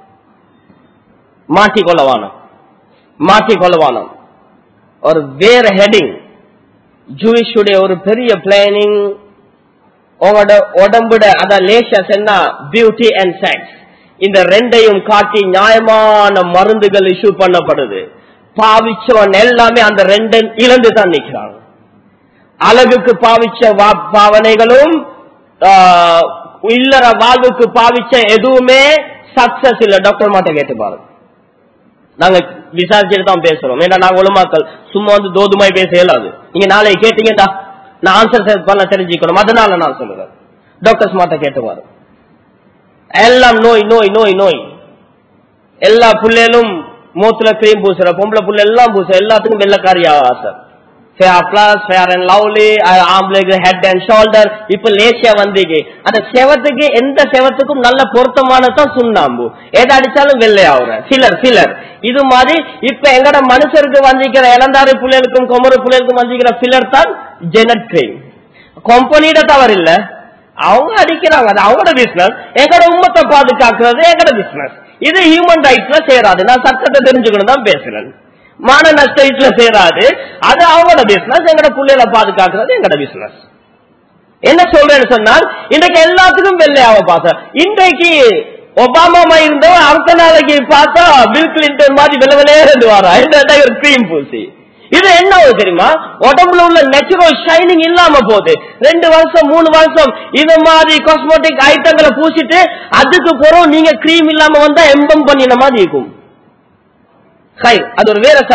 மாட்டிக்கொள்ளவானம் மாட்டிக்கொள்ளவானம் ஒரு வேற ஹெடிங் ஜூயிஷுடைய ஒரு பெரிய பிளானிங் உங்களோட உடம்புட அத லேசா சென்னா பியூட்டி அண்ட் செக்ஸ் இந்த ரெண்டையும் காட்டி நியாயமான மருந்துகள் இஷ்யூ பண்ணப்படுது பாவிச்சவன் எல்லாமே அந்த ரெண்டை இழந்து தான் நிற்கிறாங்க அழகுக்கு பாவிச்ச வா- பாவனைகளும் ஆஹ், இல்லற வாழ்வுக்கு பாவிச்ச எதுவுமே சக்சஸ் இல்ல டாக்டர் மாட்ட கேட்டு பாருங்க நாங்க விசாரிச்சுட்டு தான் பேசுறோம் ஏன்னா நாங்க உலமாக்கள் சும்மா வந்து தோதுமாய் பேச இயலாது நீங்க நாளை கேட்டீங்கடா நான் ஆன்சர் பண்ண தெரிஞ்சுக்கணும் அதனால நான் சொல்லுறேன் டாக்டர்ஸ் மாட்ட கேட்டு பாரு எல்லாம் நோய் நோய் நோய் நோய் எல்லா புள்ளைகளும் மூத்துல கிரீம் பூசுற பொம்பளை புள்ள எல்லாம் பூசுற எல்லாத்துக்கும் வெள்ளக்காரி ஆசை fair plus fair and lovely ஆம்பளைக்கு ஹெட் அண்ட் ஷோல்டர் இப்ப லேசியா வந்தீங்க அந்த செவத்துக்கு எந்த செவத்துக்கும் நல்ல பொருத்தமானதான் சுண்ணாம்பு எதை அடிச்சாலும் வெள்ளை ஆகுற சிலர் சிலர் இது மாதிரி இப்ப எங்கட மனுஷருக்கு வந்திக்கிற இளந்தாரி புள்ளைகளுக்கும் குமரு புள்ளைகளுக்கும் வந்திக்கிற பில்லர் தான் ஜெனட் கிரீம் கம்பெனியிட தவறு இல்ல அவங்க அடிக்கிறாங்க அது அவங்களோட பிசினஸ் எங்கட உம்மத்தை பாதுகாக்கிறது எங்கட பிசினஸ் இது ஹியூமன் ரைட்ஸ்ல சேராது நான் சட்டத்தை தெரிஞ்சுக்கணும் தான் பேசுறேன் மான நஷ்டத்துல சேராது அது அவங்களோட பிசினஸ் எங்கட புள்ளைகளை பாதுகாக்கிறது எங்கட பிசினஸ் என்ன சொல்றேன்னு சொன்னால் இன்றைக்கு எல்லாத்துக்கும் வெள்ளையாவ பார்த்தா இன்றைக்கு ஒபாமா இருந்தவன் அடுத்த நாளைக்கு பார்த்தா பில் கிளின்டன் மாதிரி வெள்ள வெள்ளையே இருந்து வாரா இந்த ஒரு கிரீம் பூசி இது என்ன ஆகுது தெரியுமா உடம்புல உள்ள நேச்சுரல் ஷைனிங் இல்லாம போகுது ரெண்டு வருஷம் மூணு வருஷம் இது மாதிரி காஸ்மெட்டிக் ஐட்டங்களை பூசிட்டு அதுக்கு பிறகு நீங்க கிரீம் இல்லாம வந்தா எம்பம் பண்ணின மாதிரி இருக்கும் ஹை அது ஒரு வேற சப்ஜெக்ட்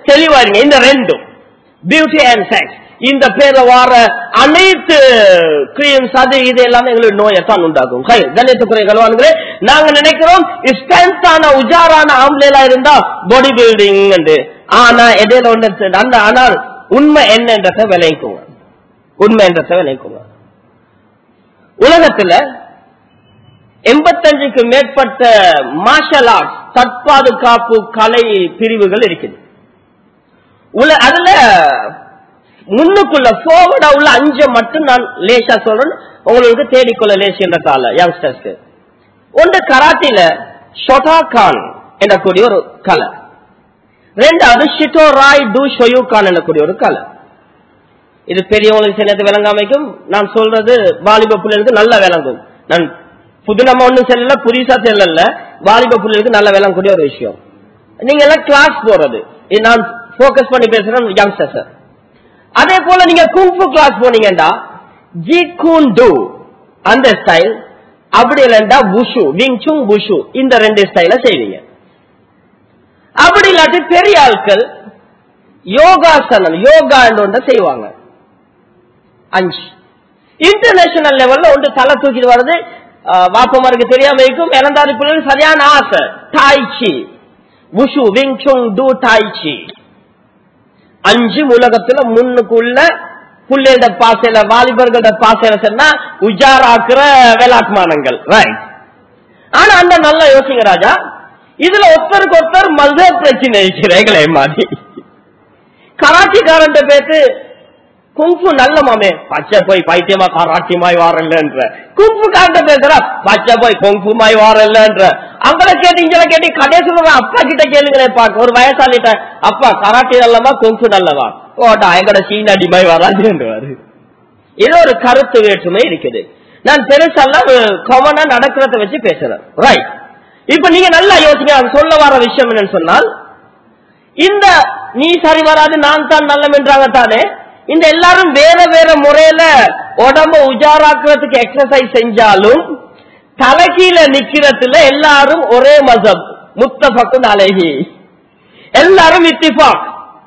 தெளிவாருங்க இந்த ரெண்டும் பியூட்டி அண்ட் செக்ஸ் இந்த பேர்ல வார அனைத்து கிரீம்ஸ் அது இது எல்லாமே எங்களுக்கு நோயத்தான் உண்டாக்கும் கை கணித்துக்குறை கலவானுங்களே நாங்க நினைக்கிறோம் ஸ்ட்ரென்த்தான உஜாரான ஆம்பளேலா இருந்தா பாடி பில்டிங் ஆனா இடையில ஒன்று அந்த ஆனால் உண்மை என்னன்றத விளைக்குங்க உண்மை என்றத விளைக்குங்க உலகத்துல எண்பத்தஞ்சுக்கு மேற்பட்ட மார்ஷல் ஆர்ட்ஸ் தற்பாதுகாப்பு கலை பிரிவுகள் இருக்குது உல அதுல முன்னுக்குள்ள போர்வர்டா உள்ள அஞ்சு மட்டும் நான் லேசா சொல்றேன் உங்களுக்கு தேடிக்கொள்ள லேசின்ற கால யங்ஸ்டர்ஸ்க்கு ஒன்று கராத்தில ஷொட்டா கான் எனக்கூடிய ஒரு கலை ரெண்டாவது ஷிட்டோ ராய் டு ஷொயூ கான் எனக்கூடிய ஒரு கலை இது பெரியவங்களுக்கு சின்னது விளங்காமைக்கும் நான் சொல்றது வாலிப பிள்ளைகளுக்கு நல்லா விளங்கும் நான் புது நம்ம ஒண்ணும் செல்லல புதுசா செல்லல வாலிப பிள்ளைகளுக்கு நல்லா விளங்கக்கூடிய ஒரு விஷயம் நீங்க எல்லாம் கிளாஸ் போறது இது நான் போக்கஸ் பண்ணி பேசுறேன் யங்ஸ்டர்ஸ் அதே போல நீங்க குங்ஃபு கிளாஸ் போனீங்கடா ஜி கூன் டு அந்த ஸ்டைல் அப்படி இல்லைண்டா புஷு விங் சுங் புஷு இந்த ரெண்டு ஸ்டைல செய்வீங்க அப்படி இல்லாட்டி பெரிய ஆட்கள் யோகாசனம் யோகா ஒன்றை செய்வாங்க அஞ்சு இன்டர்நேஷனல் லெவல்ல ஒன்று தலை தூக்கிட்டு வர்றது வாப்பமாருக்கு தெரியாம இருக்கும் இறந்தாரி பிள்ளைகள் சரியான ஆசை டாய்ச்சி புஷு விங் சுங் டு டாய்ச்சி அஞ்சு உலகத்துல முன்னுக்குள்ள புள்ளையோட பாசையில வாலிபர்களோட பாசையில சொன்னா உஜாராக்குற வேளாட்மானங்கள் ரைட் ஆனா அந்த நல்லா யோசிங்க ராஜா இதுல ஒருத்தருக்கு ஒருத்தர் மல்த பிரச்சனை இருக்கிறேங்களே மாதிரி கராச்சிக்காரன் பேத்து குங்ஃபு நல்ல மாமே பச்சை போய் பைத்தியமா கராட்டிமாய் வாரல்லன்ற குங்ஃபு காண்ட பேசுற பச்சை போய் குங்ஃபு மாய் வாரல்லன்ற அங்களை கேட்டு இங்களை கேட்டு கடைசி அப்பா கிட்ட கேளுங்களே பாக்க ஒரு வயசாலிட்ட அப்பா கராட்டி நல்லவா குங்ஃபு நல்லவா ஓட்டா எங்கட சீனாடி மாய் வராதுன்றாரு இது ஒரு கருத்து வேற்றுமை இருக்குது நான் பெருசெல்லாம் காமனா நடக்கிறத வச்சு பேசுறேன் ரைட் இப்ப நீங்க நல்லா யோசிங்க அது சொல்ல வர விஷயம் என்னன்னு சொன்னால் இந்த நீ சரி வராது நான் தான் நல்லம் என்றாங்க தானே இந்த எல்லாரும் வேற வேற முறையில உடம்ப உஜாராக்குறதுக்கு எக்ஸசைஸ் செஞ்சாலும் தலைகீழ நிக்கிறதுல எல்லாரும் ஒரே மசப் முத்தபக்கு அழகி எல்லாரும் இத்திஃபாக்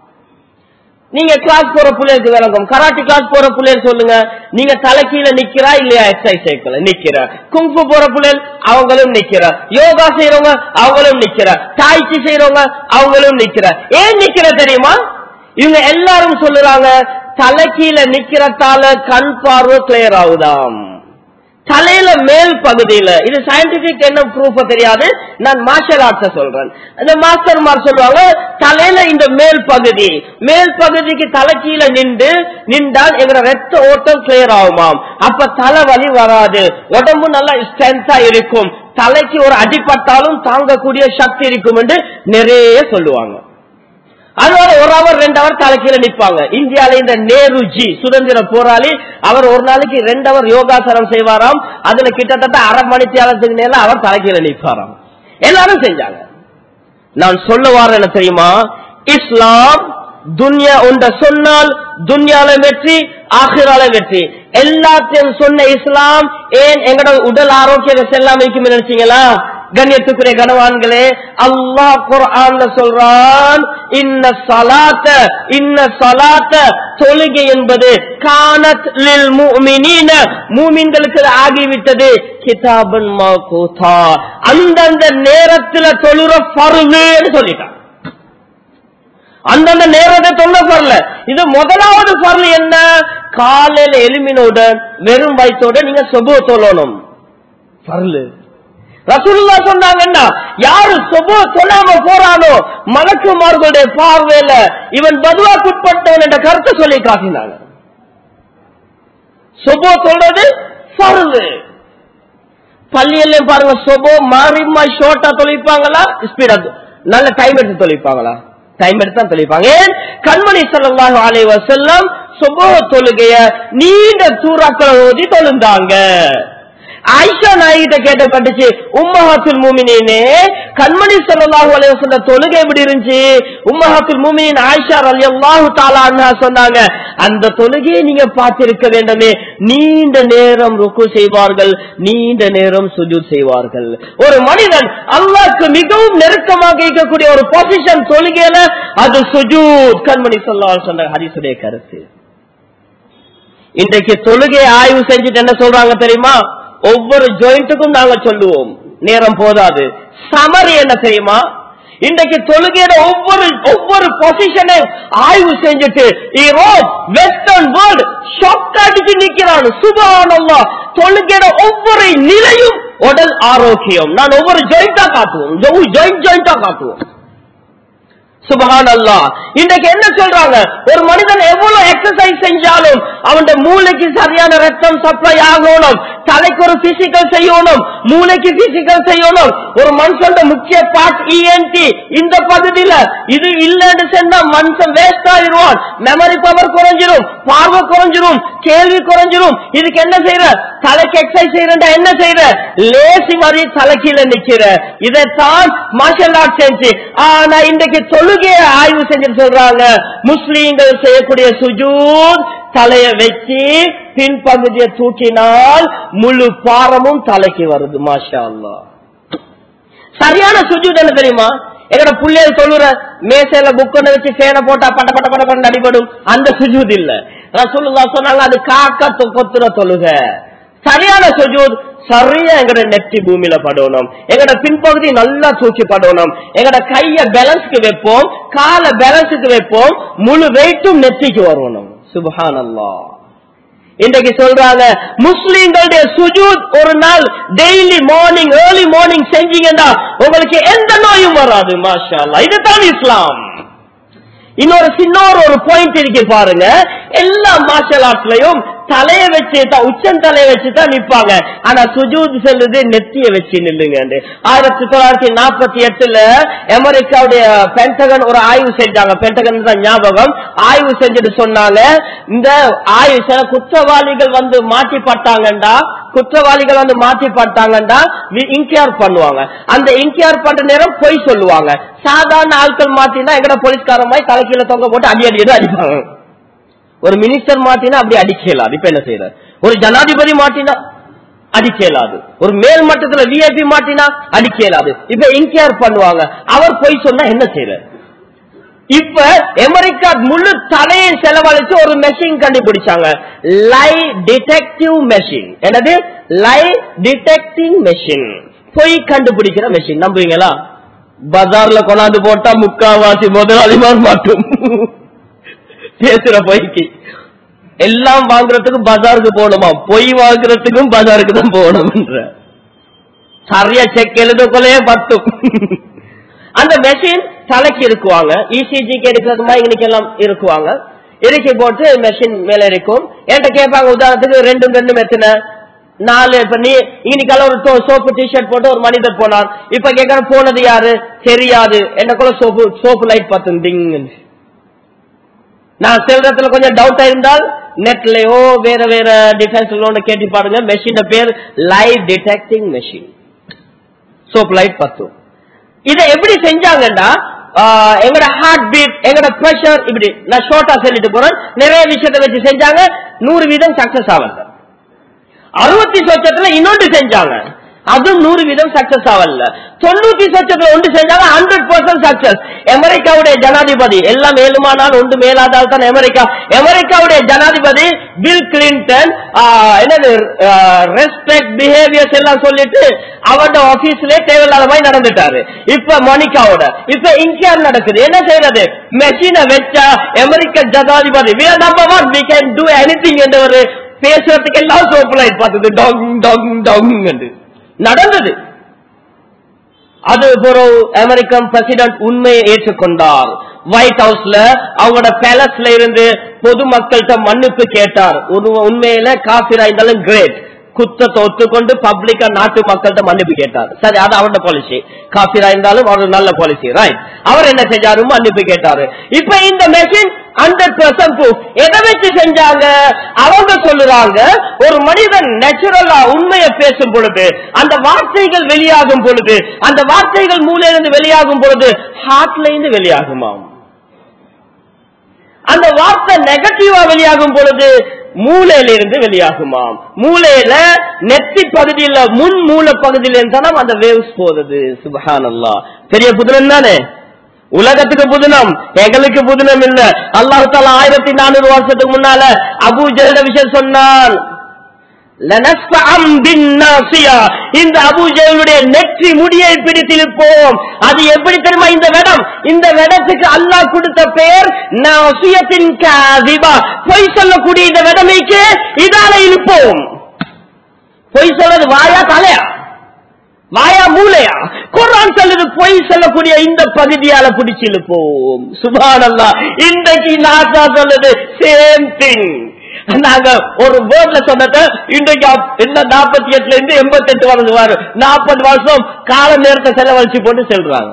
நீங்க கிளாஸ் போற பிள்ளைகளுக்கு விளங்கும் கராட்டி கிளாஸ் போற பிள்ளைகள் சொல்லுங்க நீங்க தலைக்கீழ நிக்கிறா இல்லையா எக்ஸசைஸ் செய்யல நிக்கிற குங்ஃபு போற பிள்ளைகள் அவங்களும் நிக்கிற யோகா செய்யறவங்க அவங்களும் நிக்கிற தாய்ச்சி செய்யறவங்க அவங்களும் நிக்கிற ஏன் நிக்கிற தெரியுமா இவங்க எல்லாரும் சொல்லுறாங்க தலைக்கீழ நிக்கிறதால கண் பார்வை கிளியர் ஆகுதாம் தலையில மேல் பகுதியில இது சயின்டிபிக் என்ன ப்ரூஃப் தெரியாது நான் மார்ஷல் ஆர்ட்ஸ் சொல்றேன் இந்த மாஸ்டர் மார் சொல்லுவாங்க தலையில இந்த மேல் பகுதி மேல் பகுதிக்கு தலை கீழே நின்று நின்றால் எங்க ரத்த ஓட்டம் கிளியர் ஆகுமாம் அப்ப தலைவலி வராது உடம்பு நல்லா ஸ்ட்ரென்த்தா இருக்கும் தலைக்கு ஒரு அடிப்பட்டாலும் தாங்கக்கூடிய சக்தி இருக்கும் என்று நிறைய சொல்லுவாங்க அதனால ஒரு அவர் ரெண்டு அவர் தலைக்கீழ நிற்பாங்க இந்தியால இந்த நேருஜி சுதந்திர போராளி அவர் ஒரு நாளைக்கு ரெண்டு அவர் யோகாசனம் செய்வாராம் அதுல கிட்டத்தட்ட அரை மணித்தியாலத்துக்கு மேல அவர் தலைக்கீழ நிற்பாராம் எல்லாரும் செஞ்சாங்க நான் சொல்ல வார என்ன தெரியுமா இஸ்லாம் துன்யா ஒன்ற சொன்னால் துன்யால வெற்றி ஆகிரால வெற்றி எல்லாத்தையும் சொன்ன இஸ்லாம் ஏன் எங்களோட உடல் ஆரோக்கியத்தை செல்லாம இருக்கும் நினைச்சீங்களா கண்ணியத்துக்குரிய கனவான்களே அல்லாஹ் குர்ஆன்ல சொல்றான் இன்ன சலாத்த இன்ன சலாத்த தொழுகை என்பது கானத் லில் முஃமினீன மூமின்களுக்கு ஆகிவிட்டது கிதாபன் மௌகூதா அந்தந்த நேரத்துல தொழுற ஃபர்துன்னு சொல்லிட்டான் அந்தந்த நேரத்தை தொல்ல பரல இது முதலாவது பரல் என்ன காலையில எலுமினோட வெறும் வயிற்றோட நீங்க சொபு தொழணும் பரலு ரசூலுல்லா சொன்னாங்கன்னா யாரு சொபு தொழாம போறானோ மலக்குமார்களுடைய பார்வையில இவன் பதுவாக்குட்பட்டவன் என்ற கருத்தை சொல்லி காட்டினாங்க சொபோ சொல்றது பருது பள்ளியில பாருங்க சொபோ மாறிமா ஷோர்ட்டா தொழிப்பாங்களா ஸ்பீடா நல்ல டைம் எடுத்து தொழிப்பாங்களா டைம் எடுத்து தான் தொழிப்பாங்க ஏன் கண்மணி சல்லாஹு அலை வசல்லம் சுபோ தொழுகைய நீண்ட தூராக்களை ஓதி தொழுந்தாங்க ஆயிஷா நாயிட்ட கேட்டப்பட்டுச்சு உம்மஹாத்துல் மூமினே கண்மணி ஸல்லல்லாஹு அலைஹி வஸல்லம் தொழுகை எப்படி இருந்துச்சு உம்மஹாத்துல் மூமினின் ஆயிஷா ரலியல்லாஹு தஆலா அன்ஹா சொன்னாங்க அந்த தொழுகையை நீங்க பார்த்திருக்க வேண்டுமே நீண்ட நேரம் ருக்கு செய்வார்கள் நீண்ட நேரம் சுஜூத் செய்வார்கள் ஒரு மனிதன் அல்லாஹ்க்கு மிகவும் நெருக்கமாக இருக்கக்கூடிய ஒரு பொசிஷன் தொழுகையில அது சுஜூத் கண்மணி ஸல்லல்லாஹு சொன்ன ஹதீஸுடைய கருத்து இன்றைக்கு தொழுகையை ஆய்வு செஞ்சுட்டு என்ன சொல்றாங்க தெரியுமா ஒவ்வொரு ஜாயிண்ட்டுக்கும் நாங்க சொல்லுவோம் நேரம் போதாது சமரி என்ன தெரியுமா இன்றைக்கு தொழுகையோட ஒவ்வொரு ஒவ்வொரு பொசிஷனை ஆய்வு செஞ்சுட்டு ஈரோப் வெஸ்டர்ன் வேர்ல்ட் ஷாக் அடிச்சு நிக்கிறான் சுபானல்லா தொழுகையோட ஒவ்வொரு நிலையும் உடல் ஆரோக்கியம் நான் ஒவ்வொரு ஜாயிண்டா காட்டுவோம் ஜாயிண்ட் ஜாயிண்டா காட்டுவோம் சுபஹான் அல்லா இன்றைக்கு என்ன சொல்றாங்க ஒரு மனிதன் எவ்வளவு எக்ஸசைஸ் செஞ்சாலும் அவன் மூளைக்கு சரியான ரத்தம் சப்ளை ஆகணும் தலைக்கு ஒரு பிசிக்கல் செய்யணும் மூளைக்கு பிசிக்கல் செய்யணும் ஒரு மனுஷன் முக்கிய பார்ட் இஎன்டி இந்த பகுதியில இது இல்லன்னு சொன்னா மனுஷன் வேஸ்ட் ஆயிடுவான் மெமரி பவர் குறைஞ்சிரும் பார்வை குறைஞ்சிரும் கேள்வி குறைஞ்சிரும் இதுக்கு என்ன செய்யற தலைக்கு எக்ஸசைஸ் செய்யறா என்ன செய்யற லேசி மாதிரி தலைக்கீழ நிக்கிற இதைத்தான் மார்ஷல் ஆர்ட் செஞ்சு ஆனா இன்றைக்கு தொழுகையை ஆய்வு செஞ்சு சொல்றாங்க முஸ்லீம்கள் செய்யக்கூடிய சுஜூத் தலைய வச்சு பின்பகுதியை தூக்கினால் முழு பாரமும் தலைக்கு வருது மாஷா அல்லா சரியான சுஜூத் என்ன தெரியுமா எங்கட புள்ளைய சொல்லுற மேசையில புக்கொண்டு வச்சு ஃபேனை போட்டா பட்ட பட்ட பட்ட பட்ட அடிபடும் அந்த சுஜூத் இல்ல ரசூலுல்லா சொன்னாங்க அது காக்க கொத்துற தொழுக சரியான சுஜூத் சரியா எங்கட நெத்தி பூமியில படணும் எங்கட பின்பகுதி நல்லா தூக்கி படணும் எங்கட கைய பேலன்ஸ்க்கு வைப்போம் கால பேலன்ஸுக்கு வைப்போம் முழு வெயிட்டும் நெத்திக்கு வரணும் சுபஹான் அல்லா இன்றைக்கு சொல்றாங்க முஸ்லீம்களுடைய சுஜூத் ஒரு நாள் டெய்லி மார்னிங் ஏர்லி மார்னிங் செஞ்சீங்கன்னா உங்களுக்கு எந்த நோயும் வராது மாஷா அல்லா இதுதான் இஸ்லாம் இன்னொரு சின்ன ஒரு பாயிண்ட் இருக்கு பாருங்க எல்லா மார்ஷல் ஆர்ட்ஸ்லயும் தலைய வச்சு தான் உச்சம் தலைய வச்சு தான் நிப்பாங்க ஆனா சுஜூத் செல்லுது நெத்திய வச்சு நில்லுங்க ஆயிரத்தி தொள்ளாயிரத்தி நாற்பத்தி எட்டுல அமெரிக்காவுடைய பென்டகன் ஒரு ஆய்வு செஞ்சாங்க பென்டகன் தான் ஞாபகம் ஆய்வு செஞ்சுட்டு சொன்னாங்க இந்த ஆய்வு சில குற்றவாளிகள் வந்து மாட்டி பட்டாங்கண்டா குற்றவாளிகள் வந்து மாற்றி பார்த்தாங்கன்னா இன்கேர் பண்ணுவாங்க அந்த இன்கேர் பண்ற நேரம் பொய் சொல்லுவாங்க சாதாரண ஆட்கள் மாத்தினா எங்கட போலீஸ்காரமாய் தலைக்கீழ தொங்க போட்டு அடி அடி அடிப்பாங்க ஒரு மினிஸ்டர் மாட்டினா அப்படி அடிக்கலாது இப்ப என்ன செய்யற ஒரு ஜனாதிபதி மாட்டினா அடிக்கலாது ஒரு மேல் மட்டத்துல விஐபி மாட்டினா அடிக்கலாது இப்ப இன்கேர் பண்ணுவாங்க அவர் பொய் சொன்னா என்ன செய்யற இப்ப அமெரிக்கா முழு தலையை செலவழிச்சு ஒரு மெஷின் கண்டுபிடிச்சாங்க லை டிடெக்டிவ் மெஷின் என்னது லை டிடெக்டிங் மெஷின் பொய் கண்டுபிடிக்கிற மெஷின் நம்புவீங்களா பஜார்ல கொண்டாந்து போட்டா முக்காவாசி முதலாளிமார் மாட்டும் பேசுற பொய்க்கு எல்லாம் வாங்குறதுக்கு பஜாருக்கு போகணுமா பொய் வாங்குறதுக்கும் பஜாருக்கு தான் போகணும்ன்ற சரியா செக் எழுதக்குள்ளே பத்தும் அந்த மெஷின் தலைக்கு இருக்குவாங்க இசிஜிக்கு எடுக்கிறது மாதிரி இன்னைக்கு எல்லாம் இருக்குவாங்க இறக்கி போட்டு மெஷின் மேல இருக்கும் என்கிட்ட கேட்பாங்க உதாரணத்துக்கு ரெண்டும் ரெண்டும் எத்தனை நாலு இப்ப நீ இன்னைக்கு ஒரு சோப்பு டிஷர்ட் போட்டு ஒரு மனிதர் போனார் இப்ப கேட்கற போனது யாரு தெரியாது என்னக்குள்ள சோப்பு சோப்பு லைட் பார்த்து டிங்கு நான் செல்றதுல கொஞ்சம் டவுட் இருந்தால் நெட்லயோ வேற வேற டிஃபென்ஸ் கேட்டு பாருங்க மெஷின் பேர் light detecting machine soap light பத்தும் இதை எப்படி செஞ்சாங்கன்னா எங்கட ஹார்ட் பீட் எங்கட பிரஷர் இப்படி நான் ஷார்ட்டா சொல்லிட்டு போறேன் நிறைய விஷயத்தை வச்சு செஞ்சாங்க நூறு வீதம் சக்சஸ் ஆகல அறுபத்தி சொச்சத்துல இன்னொன்று செஞ்சாங்க அதுவும் நூறு வீதம் சக்சஸ் ஆகல தொண்ணூத்தி சொச்சத்துல ஒன்று செஞ்சாங்க ஹண்ட்ரட் பர்சன்ட் சக்சஸ் அமெரிக்காவுடைய ஜனாதிபதி எல்லாம் மேலுமானால் ஒன்று மேலாதால் தான் அமெரிக்கா அமெரிக்காவுடைய ஜனாதிபதி பில் கிளின்டன் என்னது ரெஸ்பெக்ட் பிஹேவியர்ஸ் எல்லாம் சொல்லிட்டு அவரோட ஆபீஸ்ல தேவையில்லாத மாதிரி நடந்துட்டாரு இப்ப மோனிகாவோட இப்ப இன்கேர் நடக்குது என்ன செய்யறது மெஷினை வச்சா அமெரிக்க ஜனாதிபதி we are number one we can do anything என்று ஒரு பேசுறதுக்கு எல்லாம் சோப்பு லைட் பார்த்தது டாங் டாங் டாங் என்று நடந்தது அது ஒரு அமெரிக்கன் பிரசிடென்ட் உண்மையை ஏற்றுக்கொண்டார் ஒயிட் ஹவுஸ்ல அவங்களோட பேலஸ்ல இருந்து பொதுமக்கள்கிட்ட மன்னிப்பு கேட்டார் உண்மையில காபிரா இருந்தாலும் கிரேட் குத்தத்தை ஒத்துக்கொண்டு பப்ளிக்கா நாட்டு மக்கள்கிட்ட மன்னிப்பு கேட்டார் சரி அது அவரோட பாலிசி காபிரா இருந்தாலும் அவர் நல்ல பாலிசி ரைட் அவர் என்ன செஞ்சாரு மன்னிப்பு கேட்டாரு இப்ப இந்த மெஷின் ஹண்ட்ரட் பெர்சன்ட் ப்ரூஃப் எதை வச்சு செஞ்சாங்க அவங்க சொல்லுறாங்க ஒரு மனிதன் நேச்சுரலா உண்மையை பேசும் பொழுது அந்த வார்த்தைகள் வெளியாகும் பொழுது அந்த வார்த்தைகள் மூலையிலிருந்து வெளியாகும் பொழுது ஹார்ட்ல இருந்து வெளியாகுமாம் அந்த வார்த்தை நெகட்டிவா வெளியாகும் பொழுது மூளையில இருந்து வெளியாகுமாம் மூளையில நெத்தி பகுதியில முன் மூல பகுதியில இருந்தா அந்த வேவ்ஸ் போகுது சுபஹானல்லா பெரிய புதுனம் தானே உலகத்துக்கு புதினம் எங்களுக்கு புதினம் இல்ல அல்லாஹு தாலா ஆயிரத்தி நானூறு வருஷத்துக்கு முன்னால அபு ஜெயட விஷயம் சொன்னான் லனஸ்பஅம் பின்னாசியா. இந்த அபூஜலுடைய நெற்றி முடியை பிடித்திருப்போம் அது எப்படி தெரியுமா இந்த விடம் இந்த விடத்துக்கு அல்லாஹ் கொடுத்த பெயர் நாசியத்தின் காதிபா பொய் சொல்லக்கூடிய இந்த விடமைக்கு இதால இருப்போம் பொய் சொல்றது வாயா தலையா வாயா மூளையா குரான் சொல்லுது பொய் சொல்லக்கூடிய இந்த பகுதியால பிடிச்சு இழுப்போம் சுபானல்லா இன்றைக்கு நாசா சொல்லுது சேம் திங் நாங்க ஒரு வேர்ட்ல சொன்னத இன்றைக்கு அப்- என்ன நாற்பத்தி எட்டுல இருந்து எண்பத்தி எட்டு வருஷம் வரும் நாற்பது வருஷம் கால நேரத்தை செலவழிச்சு போட்டு செல்றாங்க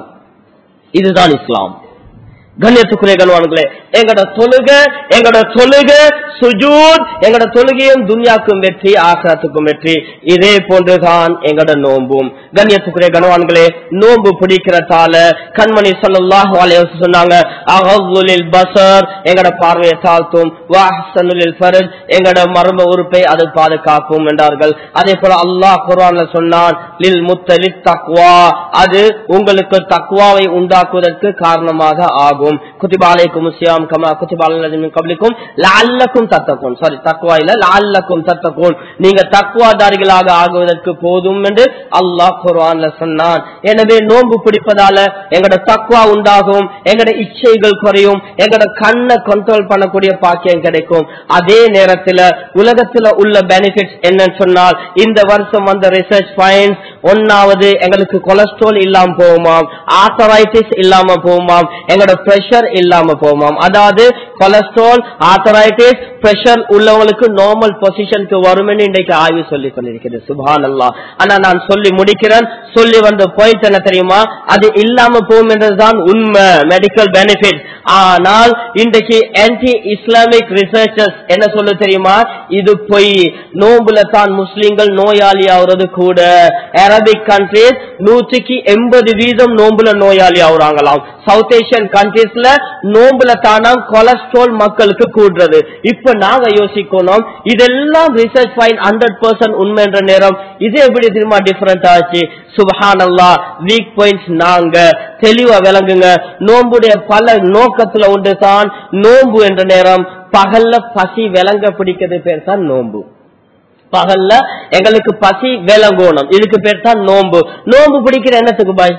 இதுதான் இஸ்லாம் கண்ணியத்துக்குரிய கண்வான்களே எங்கட தொழுக எங்கட தொழுக சுஜூத் எங்கட தொழுகையும் துன்யாக்கும் வெற்றி ஆசிரத்துக்கும் வெற்றி இதே போன்றுதான் எங்கட நோம்பும் கண்ணியத்துக்குரிய கணவான்களே நோம்பு பிடிக்கிறதால கண்மணி ஸல்லல்லாஹு அலைஹி வஸல்லம் சொன்னாங்க அகவுலில் பசர் எங்கட பார்வையை தாழ்த்தும் வாஹ்சனுலில் ஃபரஜ் எங்கட மர்ம உறுப்பை அது பாதுகாக்கும் என்றார்கள் அதே போல அல்லாஹ் குர்ஆன்ல சொன்னான் லில் முத்தலித் தக்வா அது உங்களுக்கு தக்வாவை உண்டாக்குவதற்கு காரணமாக ஆகும் குதிபா அலைக்கும் சியாம் கமா குதிபா அலைக்கும் கபலிக்கும் லஅல்லக்கும் தத்தக்கும் சாரி தக்வா இல்ல லஅல்லக்கும் தத்தக்கும் நீங்க தக்வாதாரிகளாக ஆகுவதற்கு போதும் என்று அல்லாஹ் குர்ஆன்ல சொன்னான் எனவே நோன்பு பிடிப்பதால எங்கட தக்வா உண்டாகும் எங்கட இச்சைகள் குறையும் எங்கட கண்ணை கண்ட்ரோல் பண்ணக்கூடிய பாக்கியம் கிடைக்கும் அதே நேரத்துல உலகத்துல உள்ள பெனிஃபிட்ஸ் என்னன்னு சொன்னால் இந்த வருஷம் வந்த ரிசர்ச் ஃபைன்ஸ் ஒன்னாவது எங்களுக்கு கொலஸ்ட்ரால் இல்லாம போகுமாம் ஆத்தரைட்டிஸ் இல்லாம போகுமாம் எங்களோட பிரஷர் இல்லாம போகுமாம் அதாவது கொலஸ்ட்ரால் ஆத்தரைட்டிஸ் பிரஷர் உள்ளவங்களுக்கு நார்மல் பொசிஷனுக்கு வரும்னு இன்றைக்கு ஆய்வு சொல்லி கொண்டிருக்கிறது சுபான் அல்லா ஆனா நான் சொல்லி முடிக்கிறேன் சொல்லி வந்த பாயிண்ட் என்ன தெரியுமா அது இல்லாம போகும் என்றதுதான் உண்மை மெடிக்கல் பெனிஃபிட் ஆனால் இன்றைக்கு ஆன்டி இஸ்லாமிக் ரிசர்ச்சர்ஸ் என்ன சொல்ல தெரியுமா இது பொய் நோம்புல தான் முஸ்லிம்கள் நோயாளி ஆகுறது கூட அரபிக் கண்ட்ரிஸ் நூற்றுக்கு எண்பது வீதம் நோம்புல நோயாளி ஆகுறாங்களாம் சவுத் ஏசியன் கண்ட்ரீஸ்ல நோம்புல தானா கொலஸ்ட்ரால் மக்களுக்கு கூடுறது இப்ப நாங்க யோசிக்கணும் இதெல்லாம் ரிசர்ச் ஃபைன் ஹண்ட்ரட் பர்சன்ட் உண்மை என்ற நேரம் இது எப்படி தெரியுமா டிஃபரெண்ட் ஆச்சு சுபஹானல்லா வீக் பாயிண்ட்ஸ் நாங்க தெளிவா விளங்குங்க நோம்புடைய பல நோக்கத்துல ஒன்று தான் நோம்பு என்ற நேரம் பகல்ல பசி விளங்க பிடிக்கிறது பேர் தான் நோம்பு பகல்ல எங்களுக்கு பசி விளங்கோணும் இதுக்கு பேர் தான் நோம்பு நோம்பு பிடிக்கிற என்னத்துக்கு பாய்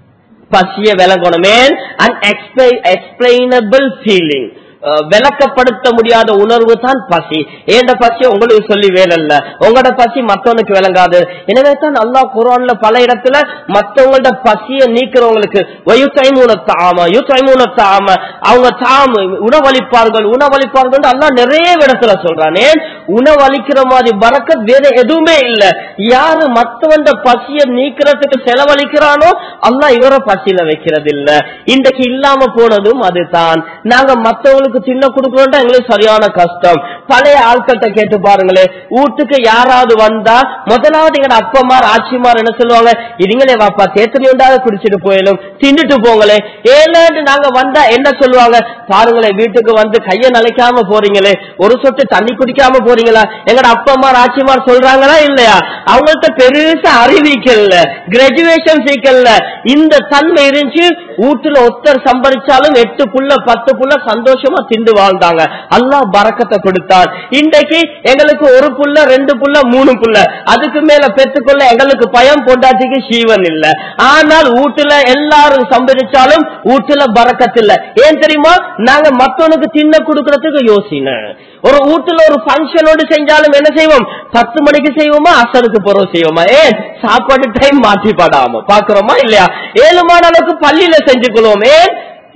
பசிய விளங்கணும் ஏன் அன் எக்ஸ்பிளைனபிள் ஃபீலிங் விளக்கப்படுத்த முடியாத உணர்வு தான் பசி ஏண்ட பசி உங்களுக்கு சொல்லி வேலைல்ல உங்களோட பசி மத்தவனுக்கு விளங்காது எனவே தான் அல்லா குரான்ல பல இடத்துல மத்தவங்களோட பசிய நீக்கிறவங்களுக்கு வயுத்தைமூன தாம யுத்தைமூன தாம அவங்க தாம உணவளிப்பார்கள் உணவளிப்பார்கள் அல்லா நிறைய இடத்துல சொல்றான் ஏன் உணவளிக்கிற மாதிரி பறக்க வேற எதுவுமே இல்ல யாரு மத்தவண்ட பசிய நீக்கிறதுக்கு செலவழிக்கிறானோ அல்லா இவரை பசியில வைக்கிறது இல்ல இன்றைக்கு இல்லாம போனதும் அதுதான் நாங்க மத்தவங்களுக்கு தின்ன கொடுக்கணும்னா எங்களுக்கு சரியான கஷ்டம் பழைய ஆட்கள்கிட்ட கேட்டு பாருங்களே வீட்டுக்கு யாராவது வந்தா முதலாவது எங்க அப்பமார் ஆட்சிமார் என்ன சொல்லுவாங்க இதுங்களே வாப்பா தேத்தனி உண்டாக குடிச்சிட்டு போயிடும் தின்னுட்டு போங்களே ஏழாண்டு நாங்க வந்தா என்ன சொல்லுவாங்க பாருங்களே வீட்டுக்கு வந்து கைய நலைக்காம போறீங்களே ஒரு சொட்டு தண்ணி குடிக்காம போறீங்களா எங்கட அப்பமார் ஆட்சிமார் சொல்றாங்களா இல்லையா அவங்கள்ட்ட பெருசா அறிவிக்கல கிராஜுவேஷன் சீக்கல்ல இந்த தன்மை இருந்துச்சு வீட்டுல ஒருத்தர் சம்பரிச்சாலும் எட்டு புள்ள பத்து புள்ள சந்தோஷமா திண்டு வாழ்ந்தாங்க அல்லாஹ் பறக்கத்தை கொடுத்தார் இன்றைக்கு எங்களுக்கு ஒரு புள்ள ரெண்டு புள்ள மூணு புள்ள அதுக்கு மேல பெற்றுக்கொள்ள எங்களுக்கு பயம் பொண்டாட்டிக்கு சீவன் இல்ல ஆனால் வீட்டுல எல்லாரும் சம்பரிச்சாலும் வீட்டுல பறக்கத்து இல்ல ஏன் தெரியுமா நாங்க மத்தவனுக்கு தின்ன கொடுக்கறதுக்கு யோசின ஒரு வீட்டுல ஒரு பங்கனோடு செஞ்சாலும் என்ன செய்வோம் பத்து மணிக்கு செய்வோமா அசருக்கு பிறகு செய்வோமா ஏன் சாப்பாடு டைம் மாற்றி படாம பாக்குறோமா இல்லையா ஏழு மாத அளவுக்கு பள்ளியில செஞ்சு கொள்வோம் ஏன்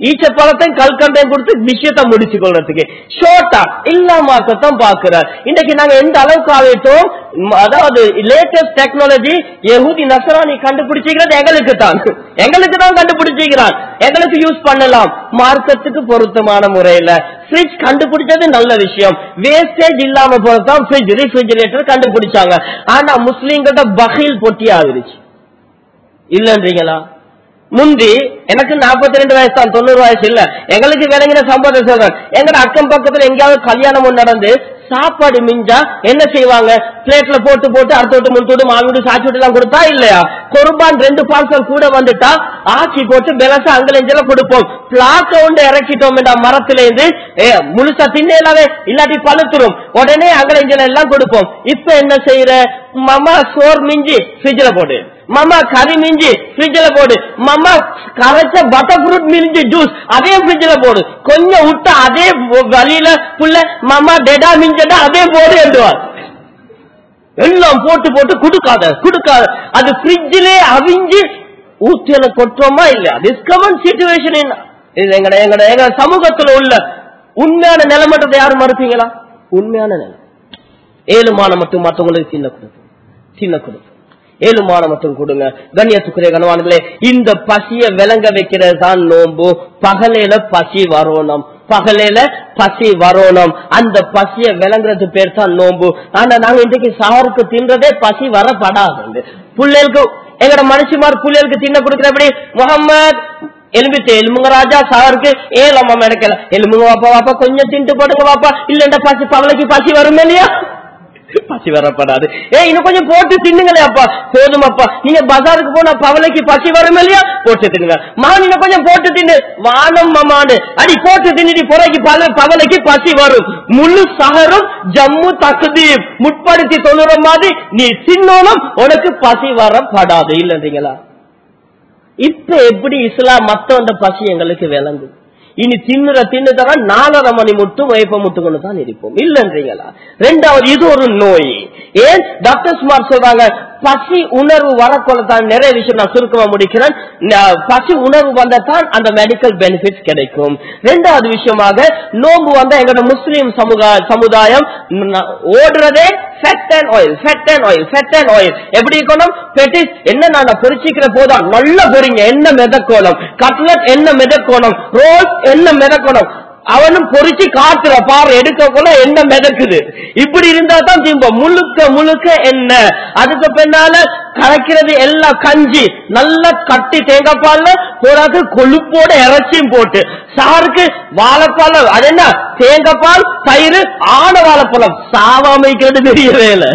ஈச்ச பழத்தையும் கல்கண்டையும் கொடுத்து விஷயத்தை முடிச்சு கொள்றதுக்கு ஷோர்ட்டா இல்லாமக்கத்தான் பாக்குறார் இன்னைக்கு நாங்க எந்த அளவுக்கு ஆகிட்டோம் ம், அதாவது லேட்டஸ்ட் டெக்னாலஜி யகுதி நசராணி கண்டுபிடிச்சிக்கிறது எங்களுக்கு தான் எங்களுக்கு தான் கண்டுபிடிச்சிக்கிறான் எங்களுக்கு யூஸ் பண்ணலாம் மார்க்கத்துக்கு பொருத்தமான முறையில ஃப்ரிட்ஜ் கண்டுபிடிச்சது நல்ல விஷயம் வேஸ்டேஜ் இல்லாம போறதான் ஃப்ரிட்ஜ் ரெஃப்ரிஜரேட்டர் கண்டுபிடிச்சாங்க ஆனா முஸ்லீம்கிட்ட பகீல் பொட்டி ஆகிருச்சு இல்லன்றீங்களா முந்தி எனக்கு 42 ரெண்டு வயசு தான் தொண்ணூறு வயசு இல்ல எங்களுக்கு விளங்கின சம்பவத்தை சொல்றேன் எங்க அக்கம் பக்கத்துல எங்கேயாவது கல்யாணம் ஒண்ணு நடந்து சாப்பாடு மிஞ்சா என்ன செய்வாங்க பிளேட்ல போட்டு போட்டு அறுத்தோட்டு முழுத்தோட்டு மாவிடு சாச்சிட்டு எல்லாம் கொடுத்தா இல்லையா குர்பான் ரெண்டு பார்சல் கூட வந்துட்டா ஆக்கி போட்டு பெலசா அங்கலஞ்சல கொடுப்போம் பிளாக்க ஒன்று இறக்கிட்டோம் மரத்துல இருந்து ஏ, முழுசா தின்னேலாவே இல்லாட்டி பழுத்துரும் உடனே அங்கலஞ்சல எல்லாம் கொடுப்போம் இப்ப என்ன செய்யற மாமா சோர் மிஞ்சி ஃப்ரிட்ஜ்ல போடு மாமா கறி மிஞ்சி ஃப்ரிட்ஜ்ல போடு மாமா கரைச்ச பட்டர் ஃப்ரூட் மிஞ்சி ஜூஸ் அதே ஃப்ரிட்ஜ்ல போடு கொஞ்சம் விட்டு அதே வழியில புள்ள மாமா டெடா மிஞ்சடா அதே போடு என்றுவார் எல்லாம் போட்டு போட்டு குடுக்காத குடுக்காத அது ஃப்ரிட்ஜிலே அவிஞ்சு ஊத்தியில கொட்டுறோமா இல்லையா டிஸ்கவன் சிச்சுவேஷன் இது எங்கட எங்கட எங்க சமூகத்துல உள்ள உண்மையான நிலைமட்டத்தை யாரும் மறுப்பீங்களா உண்மையான நிலை ஏழுமான மட்டும் மற்றவங்களுக்கு சின்ன கொடுக்கும் சின்ன கொடுக்கும் ஏழுமான மட்டும் கொடுங்க கண்ணியத்துக்குரிய கனவான்களே இந்த பசிய விளங்க வைக்கிறது தான் நோம்பு பகலையில பசி வரணும் பகலையில பசி வரணும் அந்த பசிய விளங்குறது பேர் தான் நோம்பு ஆனா நாங்க இன்றைக்கு சாருக்கு தின்றதே பசி வரப்படாது புள்ளைகளுக்கு எங்கட மனுஷிமார் புள்ளைகளுக்கு தின்ன கொடுக்கிறபடி முகம்மது எலும்பிச்சு எலும்புங்க ராஜா சாருக்கு ஏலம்மா நடக்கல எலும்புங்க வாப்பா வாப்பா கொஞ்சம் தின்ட்டு போடுங்க வாப்பா இல்லண்டா பசி பவளைக்கு பசி வரும் இல்லையா பசி வரப்படாது ஏ இன்னும் கொஞ்சம் போட்டு தின்னுங்களே அப்பா போதும் அப்பா நீங்க பஜாருக்கு போனா பவளைக்கு பசி வரும் இல்லையா போட்டு தின்னுங்க மா நீங்க கொஞ்சம் போட்டு தின்னு வானம் மமானு அடி போட்டு தின்னுடி புறைக்கு பல பவளைக்கு பசி வரும் முழு சகரும் ஜம்மு தகுதீப் முற்படுத்தி தொழுற மாதிரி நீ தின்னோனும் உனக்கு பசி வரப்படாது இல்லைன்றீங்களா இப்ப எப்படி இஸ்லாம் மத்த அந்த பசி எங்களுக்கு விளங்கும் இனி தின்னுற தின்னுதரா நாலரை மணி மட்டும் வயப்ப முட்டுக்கொண்டு தான் இருப்போம் இல்லைன்றீங்களா ரெண்டாவது இது ஒரு நோய் ஏன் டாக்டர் சுமார் சொல்றாங்க பசி உணர்வு வரக்கொள்ளத்தான் நிறைய விஷயம் நான் சுருக்கமா முடிக்கிறேன் ந- பசி உணர்வு வந்ததான் அந்த மெடிக்கல் பெனிஃபிட்ஸ் கிடைக்கும் ரெண்டாவது விஷயமாக நோம்பு வந்தா எங்களோட முஸ்லீம் சமுதாய சமுதாயம் ந- ஓடுறதே fat and oil fat and oil fat and oil எப்படி இருக்கணும் பெட்டிஸ் என்ன நான் பொரிச்சிக்கிற போதா நல்ல பொரிங்க என்ன மிதக்கோணம் கட்லட் என்ன மிதக்கோணம் ரோல்ஸ் என்ன மிதக்கோணம் அவனும் பொறிச்சு காட்டுற பாரு எடுக்க போல என்ன மிதக்குது இப்படி இருந்தா தான் திம்பம் முழுக்க முழுக்க என்ன அதுக்கு பின்னால கலக்கிறது எல்லாம் கஞ்சி நல்லா கட்டி தேங்காய் பால்ல போராது கொழுப்போட இறைச்சியும் போட்டு சாருக்கு வாழைப்பழம் அது என்ன தேங்காய் பால் தயிர் ஆன வாழைப்பழம் சாவாமைக்கிறது பெரிய வேலை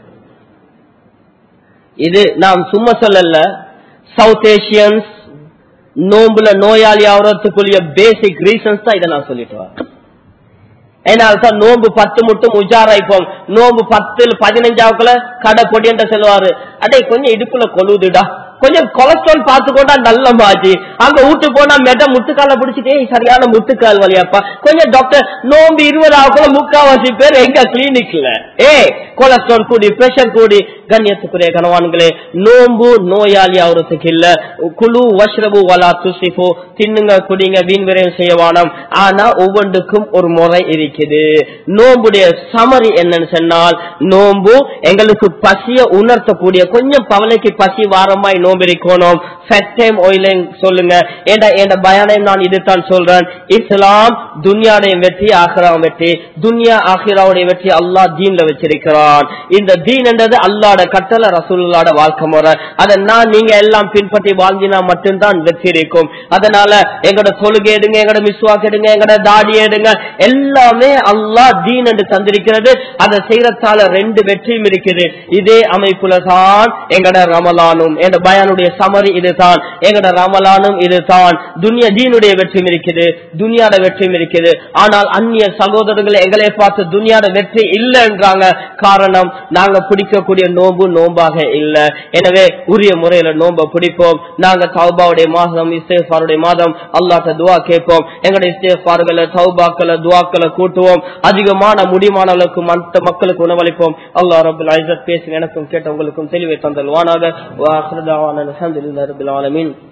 இது நாம் சும்மா சொல்லல சவுத் ஏசியன்ஸ் நோம்புல நோயாளி ஆகிறதுக்குரிய பேசிக் ரீசன்ஸ் தான் இதை நான் சொல்லிட்டு வரேன் அதனால தான் நோம்பு பத்து மட்டும் உஜாராய்ப்போம் நோம்பு பத்துல பதினஞ்சாவுக்குள்ள கடை பொடியன்ற சொல்லுவாரு அடே கொஞ்சம் இடுப்புல கொழுதுடா கொஞ்சம் கொலஸ்ட்ரால் பார்த்துக்கொண்டா நல்ல மாஜி அங்க வீட்டு போனா மெட முட்டுக்கால பிடிச்சிட்டே சரியான முட்டுக்கால் வலியாப்பா கொஞ்சம் டாக்டர் நோம்பு இருபது ஆகுள்ள முக்காவாசி பேர் எங்க கிளினிக்ல ஏ கொலஸ்ட்ரால் கூடி பிரஷர் கூடி கண்ணியத்துக்குரிய கனவான்களே நோம்பு நோயாளி ஆகுறதுக்கு இல்ல குழு வஷ்ரபு வலா துசிஃபு தின்னுங்க குடிங்க வீண் விரயம் செய்ய வேணாம் ஆனா ஒவ்வொன்றுக்கும் ஒரு முறை இருக்குது நோம்புடைய சமரி என்னன்னு சொன்னால் நோம்பு எங்களுக்கு பசிய உணர்த்தக்கூடிய கொஞ்சம் பவலைக்கு பசி வாரமாய் நோம்பு இருக்கணும் ஃபர்ஸ்ட் டைம் ஆயிலிங் சொல்லுங்க ஏண்டா என் பயானையும் நான் இதுதான் சொல்றேன் இஸ்லாம் துன்யாவுடைய வெற்றி ஆஹிராவும் வெற்றி துன்யா ஆஹிராவுடைய வெற்றி அல்லாஹ் தீன்ல வச்சிருக்கிறான் இந்த தீன் என்றது அல்லாட கட்டளை ரசூலுல்லாட வாழ்க்கை முறை அதை நான் நீங்க எல்லாம் பின்பற்றி வாழ்ந்தினா மட்டும்தான் வெற்றி இருக்கும் அதனால எங்கட தொழுகை எடுங்க எங்கட மிஸ்வாக் எடுங்க எங்கட தாடி எடுங்க எல்லாமே அல்லாஹ் தீன் என்று தந்திருக்கிறது அதை செய்யறதால ரெண்டு வெற்றியும் இருக்குது இதே அமைப்புல தான் எங்கட ரமலானும் எங்க பயானுடைய சமரி இதுதான் எங்கட ரமலானும் இதுதான் துனியா தீனுடைய வெற்றியும் இருக்குது துனியாட வெற்றியும் இருக்குது ஆனால் அந்நிய சகோதரர்கள் எங்களை பார்த்து துனியாட வெற்றி இல்லைன்றாங்க காரணம் நாங்க பிடிக்கக்கூடிய நோன்பு நோம்பாக இல்ல எனவே உரிய முறையில நோம்ப பிடிப்போம் நாங்க தௌபாவுடைய மாதம் இஸ்தேஃபாருடைய மாதம் அல்லாட்ட துவா கேட்போம் எங்களுடைய இஸ்தேஃபார்களை தௌபாக்களை துவாக்களை கூட்டுவோம் அதிகமான முடிமானவர்களுக்கு மற்ற மக்களுக்கு உணவளிப்போம் அல்லாஹ் ரபுல் ஐசத் பேசுங்க எனக்கும் கேட்ட உங்களுக்கும் தெளிவை தந்தல்வானாக வாஹ்ரதாவான அல்ஹம்துலில்லாஹி ரபில் ஆலமீன்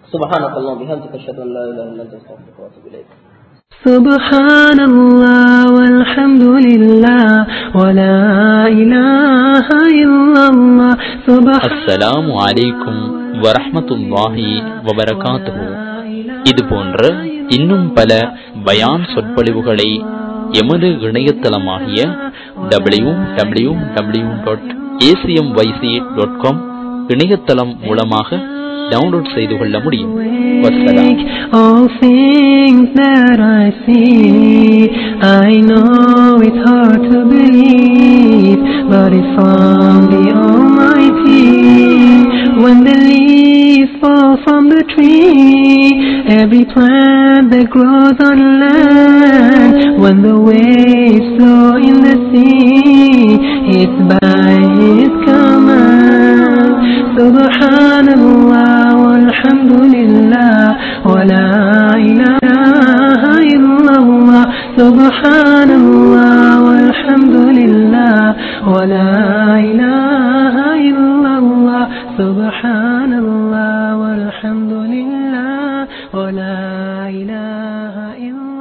سبحانك اللهم وبحمدك اشهد ان لا اله الا انت استغفرك واتوب اليك سبحان الله والحمد لله ولا إله إلا الله سبحان அஸ்ஸலாமு அலைக்கும் வரஹ்மத்துல்லாஹி வபரகாத்துஹு இது போன்ற இன்னும் பல பயான் சொற்பொழிவுகளை எமது இணையதளமாகிய W W W dot ACM YC dot com இணையதளம் மூலமாக டவுன்லோட் செய்து கொள்ள முடியும் வஸ்ஸலாம் All things that I see, I know it's hard to believe, but it's from the Almighty. When the leaves fall from the tree, every plant that grows on land, when the waves flow in the sea, it's by His command. Subhanallah walhamdulillah wa la ilaha illallah. Subhanallah walhamdulillah wa la ilaha illallah. Subhanallah walhamdulillah wa la ilaha illallah.